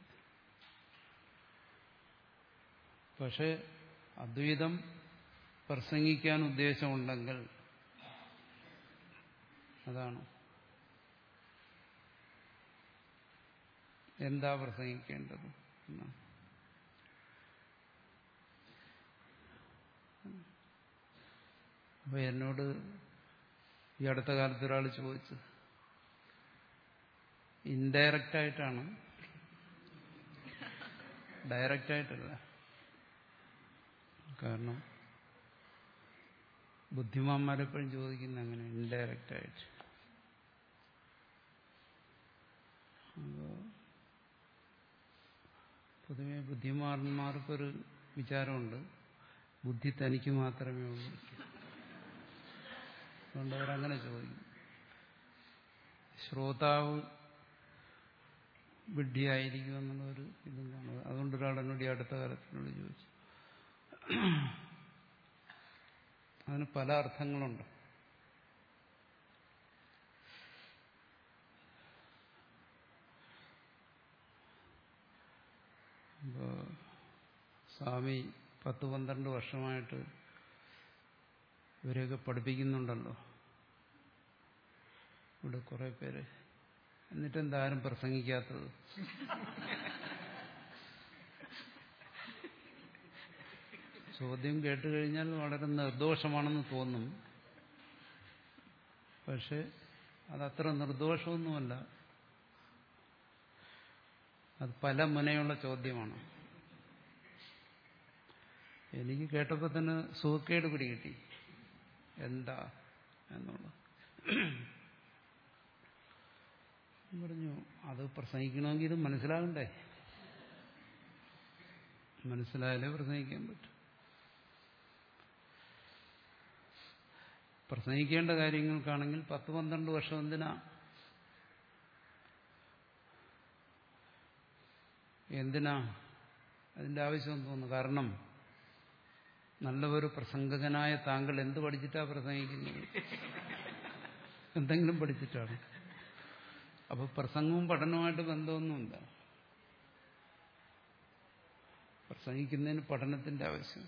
പക്ഷേ അദ്വൈതം പ്രസംഗിക്കാൻ ഉദ്ദേശമുണ്ടെങ്കിൽ അതാണ് എന്താ പ്രസംഗിക്കേണ്ടത് എന്നാണ് അപ്പൊ എന്നോട് ഈ അടുത്ത കാലത്ത് ഒരാൾ ചോദിച്ചു ഇൻഡയറക്റ്റ് ആയിട്ടാണ് ഡയറക്റ്റ് ആയിട്ടല്ല കാരണം ബുദ്ധിമാന്മാരെപ്പോഴും ചോദിക്കുന്ന അങ്ങനെ ഇൻഡയറക്റ്റ് ആയിട്ട് അപ്പോൾ പൊതുവെ ബുദ്ധിമാന്മാർക്കൊരു വിചാരമുണ്ട് ബുദ്ധി തനിക്ക് മാത്രമേ ഉള്ളൂ അതുകൊണ്ട് അവരങ്ങനെ ചോദിക്കും ശ്രോതാവ് വിഡ്ഢിയായിരിക്കും എന്നുള്ളൊരു ഇതും കാണുക അതുകൊണ്ട് ഒരാൾ എന്നോട് ഈ അടുത്ത കാലത്തിനോട് ചോദിച്ചു അതിന് പല അർത്ഥങ്ങളുണ്ട് അപ്പോൾ സ്വാമി പത്ത് പന്ത്രണ്ട് വർഷമായിട്ട് ഇവരെയൊക്കെ പഠിപ്പിക്കുന്നുണ്ടല്ലോ ഇവിടെ കുറെ പേര് എന്നിട്ട് എന്താരും പ്രസംഗിക്കാത്തത് ചോദ്യം കേട്ട് കഴിഞ്ഞാൽ വളരെ നിർദോഷമാണെന്ന് തോന്നും പക്ഷെ അതത്ര നിർദോഷമൊന്നുമല്ല അത് പല മുനയുള്ള ചോദ്യമാണ് എനിക്ക് കേട്ടപ്പോൾ തന്നെ സുഖക്കേട് പിടികിട്ടി എന്താ എന്നുള്ളത് പറഞ്ഞു അത് പ്രസംഗിക്കണമെങ്കിൽ ഇത് മനസ്സിലാകണ്ടേ മനസ്സിലായാലേ പ്രസംഗിക്കാൻ പറ്റും പ്രസംഗിക്കേണ്ട കാര്യങ്ങൾക്കാണെങ്കിൽ പത്ത് പന്ത്രണ്ട് വർഷം എന്തിനാ എന്തിനാ അതിന്റെ ആവശ്യം തോന്നുന്നു കാരണം നല്ല ഒരു പ്രസംഗകനായ താങ്കൾ എന്ത് പഠിച്ചിട്ടാ പ്രസംഗിക്കുന്നത് എന്തെങ്കിലും പഠിച്ചിട്ടാണ് അപ്പൊ പ്രസംഗവും പഠനവുമായിട്ട് ബന്ധമൊന്നുമില്ല പ്രസംഗിക്കുന്നതിന് പഠനത്തിന്റെ ആവശ്യം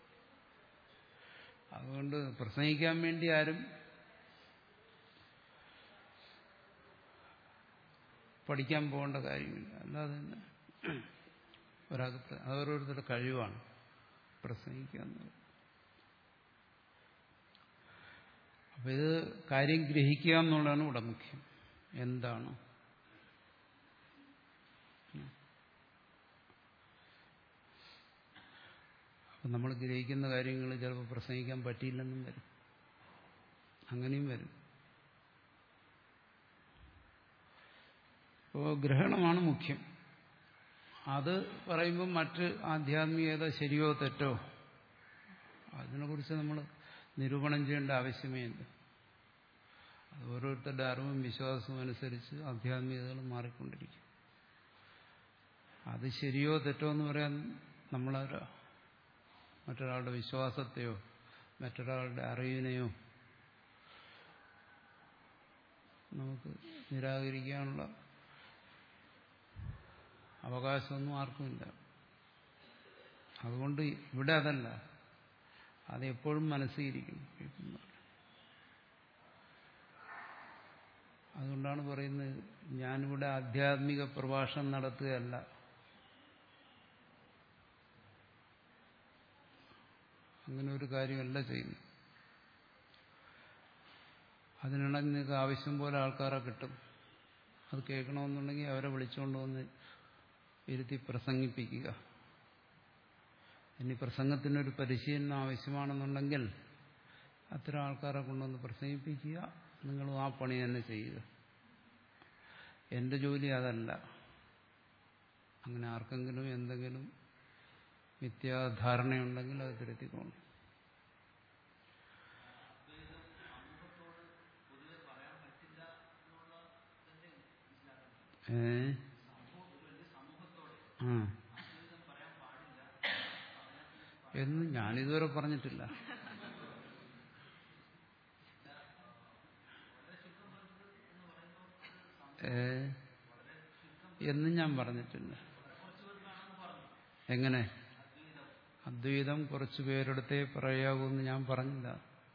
അതുകൊണ്ട് പ്രസംഗിക്കാൻ വേണ്ടി ആരും പഠിക്കാൻ പോകേണ്ട കാര്യമില്ല അല്ലാതെ തന്നെ ഒരാൾക്ക് അത് ഓരോരുത്തരുടെ കഴിവാണ് പ്രസംഗിക്കുക എന്നുള്ളത് അപ്പൊ ഇത് കാര്യം ഗ്രഹിക്കുക എന്നുള്ളതാണ് ഇവിടെ മുഖ്യം എന്താണ് അപ്പൊ നമ്മൾ ഗ്രഹിക്കുന്ന കാര്യങ്ങൾ ചിലപ്പോൾ പ്രസംഗിക്കാൻ പറ്റിയില്ലെന്നും വരും അങ്ങനെയും വരും അപ്പോൾ ഗ്രഹണമാണ് മുഖ്യം അത് പറയുമ്പോൾ മറ്റ് ആധ്യാത്മികത ശരിയോ തെറ്റോ അതിനെക്കുറിച്ച് നമ്മൾ നിരൂപണം ചെയ്യേണ്ട ആവശ്യമേ ഇല്ല അത് ഓരോരുത്തരുടെ അറിവും വിശ്വാസവും അനുസരിച്ച് ആധ്യാത്മികതകൾ മാറിക്കൊണ്ടിരിക്കും അത് ശരിയോ തെറ്റോ എന്ന് പറയാൻ നമ്മളാരാ മറ്റൊരാളുടെ വിശ്വാസത്തെയോ മറ്റൊരാളുടെ അറിവിനെയോ നമുക്ക് നിരാകരിക്കാനുള്ള അവകാശമൊന്നും ആർക്കുമില്ല അതുകൊണ്ട് ഇവിടെ അതല്ല അത് എപ്പോഴും മനസ്സിരിക്കും അതുകൊണ്ടാണ് പറയുന്നത് ഞാനിവിടെ ആധ്യാത്മിക പ്രഭാഷണം നടത്തുകയല്ല അങ്ങനെ ഒരു കാര്യമല്ല ചെയ്യുന്നു അതിനിടയിൽ നിങ്ങൾക്ക് ആവശ്യം പോലെ ആൾക്കാരെ കിട്ടും അത് കേൾക്കണമെന്നുണ്ടെങ്കിൽ അവരെ വിളിച്ചുകൊണ്ട് വന്ന് ഇരുത്തി പ്രസംഗിപ്പിക്കുക ഇനി പ്രസംഗത്തിനൊരു പരിശീലനം ആവശ്യമാണെന്നുണ്ടെങ്കിൽ അത്തരം ആൾക്കാരെ കൊണ്ടുവന്ന് പ്രസംഗിപ്പിക്കുക നിങ്ങളും ആ പണി തന്നെ ചെയ്യുക എന്റെ ജോലി അതല്ല അങ്ങനെ ആർക്കെങ്കിലും എന്തെങ്കിലും മിഥ്യാധാരണയുണ്ടെങ്കിൽ അത് തിരുത്തിക്കോണം ഏ ആ എന്ന് ഞാനിതുവരെ പറഞ്ഞിട്ടില്ല ഏ എന്നും ഞാൻ പറഞ്ഞിട്ടില്ല എങ്ങനെ അദ്വൈതം കുറച്ചു പേരെടുത്തേ പറയാവൂന്ന് ഞാൻ പറഞ്ഞില്ല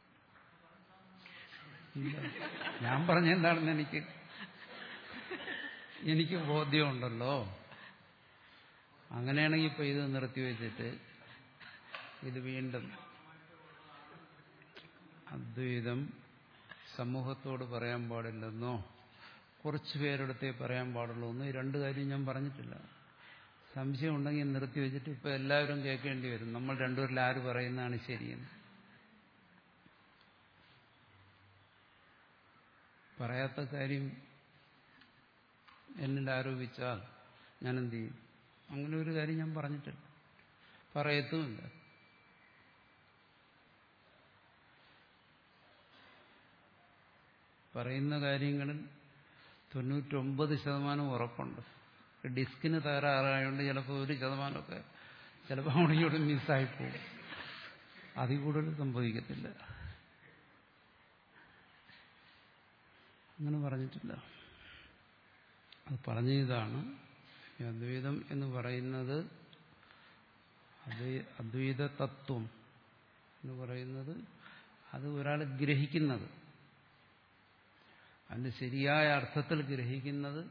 ഇല്ല ഞാൻ പറഞ്ഞെന്താണെന്ന് എനിക്ക് എനിക്ക് ബോധ്യമുണ്ടല്ലോ അങ്ങനെയാണെങ്കിൽ ഇപ്പൊ ഇത് നിർത്തിവെച്ചിട്ട് ഇത് വീണ്ടും അദ്വൈതം സമൂഹത്തോട് പറയാൻ പാടില്ലെന്നോ കുറച്ച് പേരെടുത്തേ പറയാൻ പാടുള്ളൂ എന്നോ ഈ രണ്ട് കാര്യം ഞാൻ പറഞ്ഞിട്ടില്ല സംശയം ഉണ്ടെങ്കിൽ നിർത്തി വെച്ചിട്ട് ഇപ്പൊ എല്ലാവരും കേൾക്കേണ്ടി വരും നമ്മൾ രണ്ടുപേരിൽ ആര് പറയുന്നതാണ് ശരിയെന്ന് പറയാത്ത കാര്യം എന്നിൽ ആരോപിച്ചാൽ ഞാൻ എന്ത് ചെയ്യും അങ്ങനെ ഒരു കാര്യം ഞാൻ പറഞ്ഞിട്ടില്ല പറയത്തുമില്ല പറയുന്ന കാര്യങ്ങളിൽ തൊണ്ണൂറ്റൊമ്പത് ശതമാനം ഉറപ്പുണ്ട് ഡിസ്കിന് തകരാറായതുകൊണ്ട് ചിലപ്പോൾ ഒരു ശതമാനമൊക്കെ ചിലപ്പോൾ അവിടെ ഇവിടെ മിസ്സായിപ്പോകും അതിൽ കൂടുതൽ സംഭവിക്കത്തില്ല അങ്ങനെ പറഞ്ഞിട്ടില്ല അത് പറഞ്ഞ ഇതാണ് ഈ അദ്വൈതം എന്ന് പറയുന്നത് അദ്വൈ- അദ്വൈത തത്വം എന്ന് പറയുന്നത് അത് ഒരാൾ ഗ്രഹിക്കുന്നത് അതിന്റെ ശരിയായ അർത്ഥത്തിൽ ഗ്രഹിക്കുന്നത്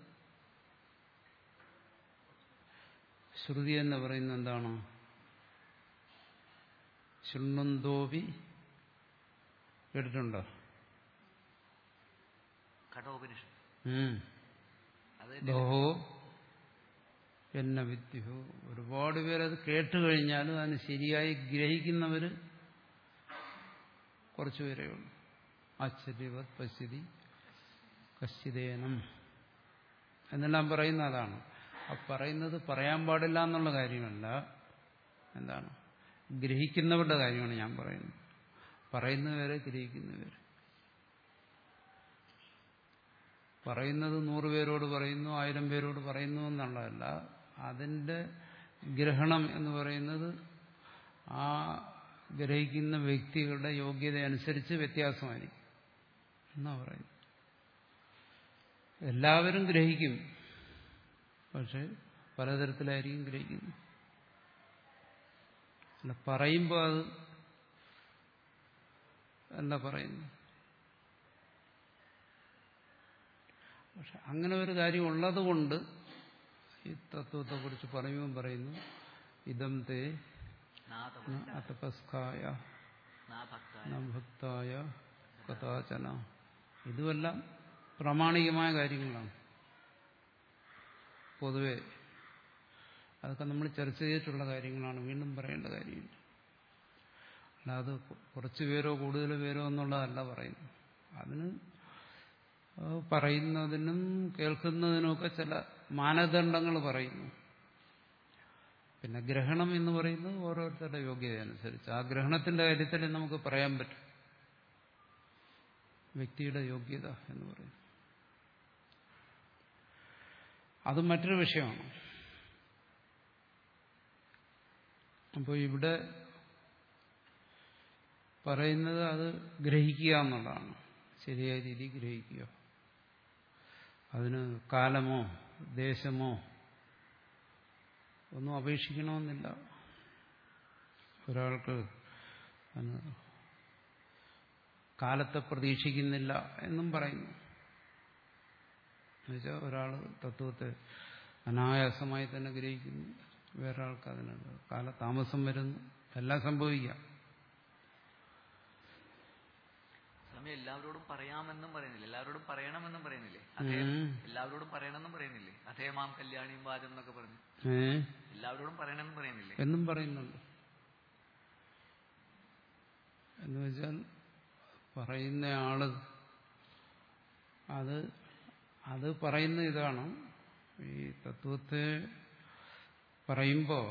ശ്രുതി എന്ന് പറയുന്നത് എന്താണ് ശൃണ്ണന്തോപി കേട്ടിട്ടുണ്ടോ കഠോപനിഷത്ത് ഉം. അത് ബഹോ എന്ന വിദ്യുഹോ ഒരുപാട് പേരത് കേട്ട് കഴിഞ്ഞാലും അതിന് ശരിയായി ഗ്രഹിക്കുന്നവർ കുറച്ചു പേരേ ഉള്ളൂ ആശ്ചര്യവത് പശ്യതി കശ്ചിതേനം എന്നെല്ലാം പറയുന്ന അതാണ് ആ പറയുന്നത് പറയാൻ പാടില്ല എന്നുള്ള കാര്യമല്ല എന്താണ് ഗ്രഹിക്കുന്നവരുടെ കാര്യമാണ് ഞാൻ പറയുന്നത് പറയുന്നവരെ ഗ്രഹിക്കുന്നവർ പറയുന്നത് നൂറ് പേരോട് പറയുന്നു ആയിരം പേരോട് പറയുന്നു എന്നുള്ളതല്ല അതിൻ്റെ ഗ്രഹണം എന്ന് പറയുന്നത് ആ ഗ്രഹിക്കുന്ന വ്യക്തികളുടെ യോഗ്യത അനുസരിച്ച് വ്യത്യാസമായിരിക്കും എന്നാ പറയുന്നത് എല്ലാവരും ഗ്രഹിക്കും പക്ഷെ പലതരത്തിലായിരിക്കും ഗ്രഹിക്കുന്നത് അല്ല പറയുമ്പോൾ അത് എന്താ പറയുന്നത് പക്ഷെ അങ്ങനെ ഒരു കാര്യം ഉള്ളതുകൊണ്ട് ഈ തത്വത്തെക്കുറിച്ച് പറയുമ്പോൾ പറയുന്നു ഇതം തേ നാതപ അതപസ്കായ നാഭക്തായ ഭക്തായ കഥാചന ഇതുമെല്ലാം പ്രാമാണികമായ കാര്യങ്ങളാണ് പൊതുവെ അതൊക്കെ നമ്മൾ ചർച്ച ചെയ്തിട്ടുള്ള കാര്യങ്ങളാണ് വീണ്ടും പറയേണ്ട കാര്യമില്ല അല്ലാതെ കുറച്ച് പേരോ കൂടുതൽ പേരോ എന്നുള്ളതല്ല പറയുന്നത് അതിന് ഏഹ് പറയുന്നതിനും കേൾക്കുന്നതിനുമൊക്കെ ചില മാനദണ്ഡങ്ങൾ പറയുന്നു പിന്നെ ഗ്രഹണം എന്ന് പറയുന്നത് ഓരോരുത്തരുടെ യോഗ്യത അനുസരിച്ച് ആ ഗ്രഹണത്തിന്റെ കാര്യത്തിൽ നമുക്ക് പറയാൻ പറ്റും വ്യക്തിയുടെ യോഗ്യത എന്ന് പറയുന്നത് അത് മറ്റൊരു വിഷയമാണ് അപ്പോൾ ഇവിടെ പറയുന്നത് അത് ഗ്രഹിക്കുക എന്നുള്ളതാണ് ശരിയായ രീതി ഗ്രഹിക്കുക അതിന് കാലമോ ദേശമോ ഒന്നും അപേക്ഷിക്കണമെന്നില്ല ഒരാൾക്ക് അതിന് കാലത്തെ പ്രതീക്ഷിക്കുന്നില്ല എന്നും പറയുന്നു എന്നുവെച്ചാൽ ഒരാൾ തത്വത്തെ അനായാസമായി തന്നെ ഗ്രഹിക്കുന്നു വേറൊരാൾക്ക് അതിനുണ്ട് കാലതാമസം വരുന്നു എല്ലാം സംഭവിക്കാം സ്വാമി എല്ലാവരോടും പറയാമെന്നും പറയുന്നില്ല എല്ലാവരോടും പറയണമെന്നും പറയുന്നില്ലേ അദ്ദേഹം ഉം. എല്ലാവരോടും പറയണമെന്നും പറയുന്നില്ലേ അദ്ദേഹം മാം കല്യാണിയും വാചം എന്നൊക്കെ പറഞ്ഞു ഏ എല്ലാവരോടും പറയണമെന്നും പറയുന്നില്ലേ എന്നും പറയുന്നുണ്ട് എന്ന് വെച്ചാൽ പറയുന്ന ആള് അത് അത് പറയുന്ന ഇതാണ് ഈ തത്വത്തെ പറയുമ്പോൾ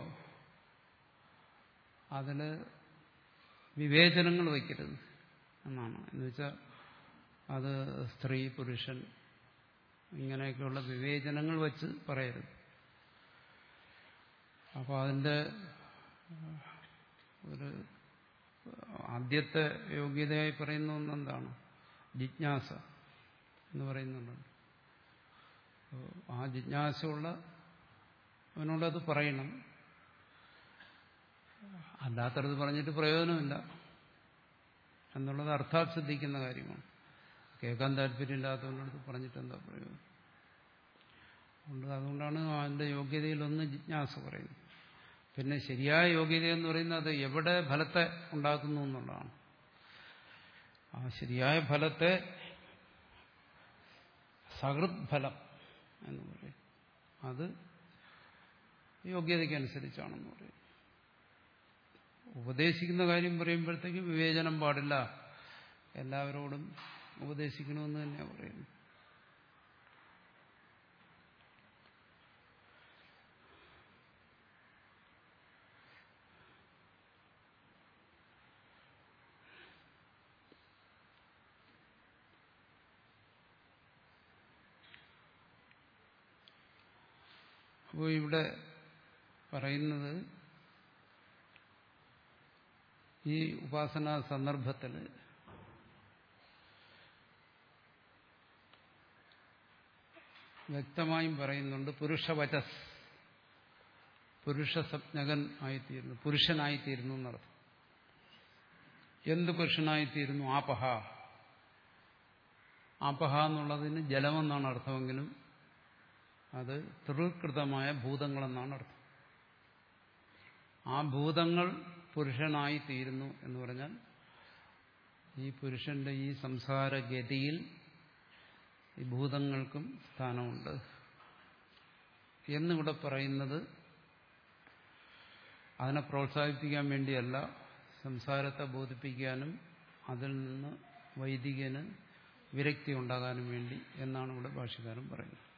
അതിൽ വിവേചനങ്ങൾ വയ്ക്കരുത് എന്നാണ് എന്ന് വെച്ചാൽ അത് സ്ത്രീ പുരുഷൻ ഇങ്ങനെയൊക്കെയുള്ള വിവേചനങ്ങൾ വച്ച് പറയരുത് അപ്പോൾ അതിൻ്റെ ഒരു ആദ്യത്തെ യോഗ്യതയായി പറയുന്ന ഒന്നെന്താണ് ജിജ്ഞാസ എന്ന് പറയുന്നുണ്ട് അപ്പോൾ ആ ജിജ്ഞാസയുള്ള അവനോടത് പറയണം അല്ലാത്തടത്ത് പറഞ്ഞിട്ട് പ്രയോജനമില്ല എന്നുള്ളത് അർത്ഥാത് സിദ്ധിക്കുന്ന കാര്യമാണ് കേൾക്കാൻ താല്പര്യമില്ലാത്തവനടുത്ത് പറഞ്ഞിട്ട് എന്താ പ്രയോജനം അതുകൊണ്ട് അതുകൊണ്ടാണ് അതിൻ്റെ യോഗ്യതയിലൊന്ന് ജിജ്ഞാസ പറയുന്നത് പിന്നെ ശരിയായ യോഗ്യത എന്ന് പറയുന്നത് അത് എവിടെ ഫലത്തെ ഉണ്ടാക്കുന്നു എന്നുള്ളതാണ് ആ ശരിയായ ഫലത്തെ സഹൃത് ഫലം എന്ന് പറയും അത് യോഗ്യതയ്ക്കനുസരിച്ചാണെന്ന് പറയും ഉപദേശിക്കുന്ന കാര്യം പറയുമ്പോഴത്തേക്ക് വിവേചനം പാടില്ല എല്ലാവരോടും ഉപദേശിക്കണമെന്ന് തന്നെയാണ് പറയുന്നത് അപ്പോൾ ഇവിടെ പറയുന്നത് ഈ ഉപാസനാ സന്ദർഭത്തിൽ വ്യക്തമായും പറയുന്നുണ്ട് പുരുഷവചസ് പുരുഷ സംജ്ഞകൻ ആയിത്തീരുന്നു പുരുഷനായിത്തീരുന്നു എന്നർത്ഥം എന്ത് പുരുഷനായിത്തീരുന്നു ആപഹ ആപഹ എന്നുള്ളതിന് ജലമെന്നാണ് അർത്ഥമെങ്കിലും അത് ത്രികൃതമായ ഭൂതങ്ങളെന്നാണ് അർത്ഥം ആ ഭൂതങ്ങൾ പുരുഷനായി തീരുന്നു എന്ന് പറഞ്ഞാൽ ഈ പുരുഷന്റെ ഈ സംസാരഗതിയിൽ ഈ ഭൂതങ്ങൾക്കും സ്ഥാനമുണ്ട് എന്നിവിടെ പറയുന്നത് അതിനെ പ്രോത്സാഹിപ്പിക്കാൻ വേണ്ടിയല്ല സംസാരത്തെ ബോധിപ്പിക്കാനും അതിൽ നിന്ന് വൈദികന് വിരക്തി ഉണ്ടാകാനും വേണ്ടി എന്നാണ് ഇവിടെ ഭാഷകാരൻ പറയുന്നത്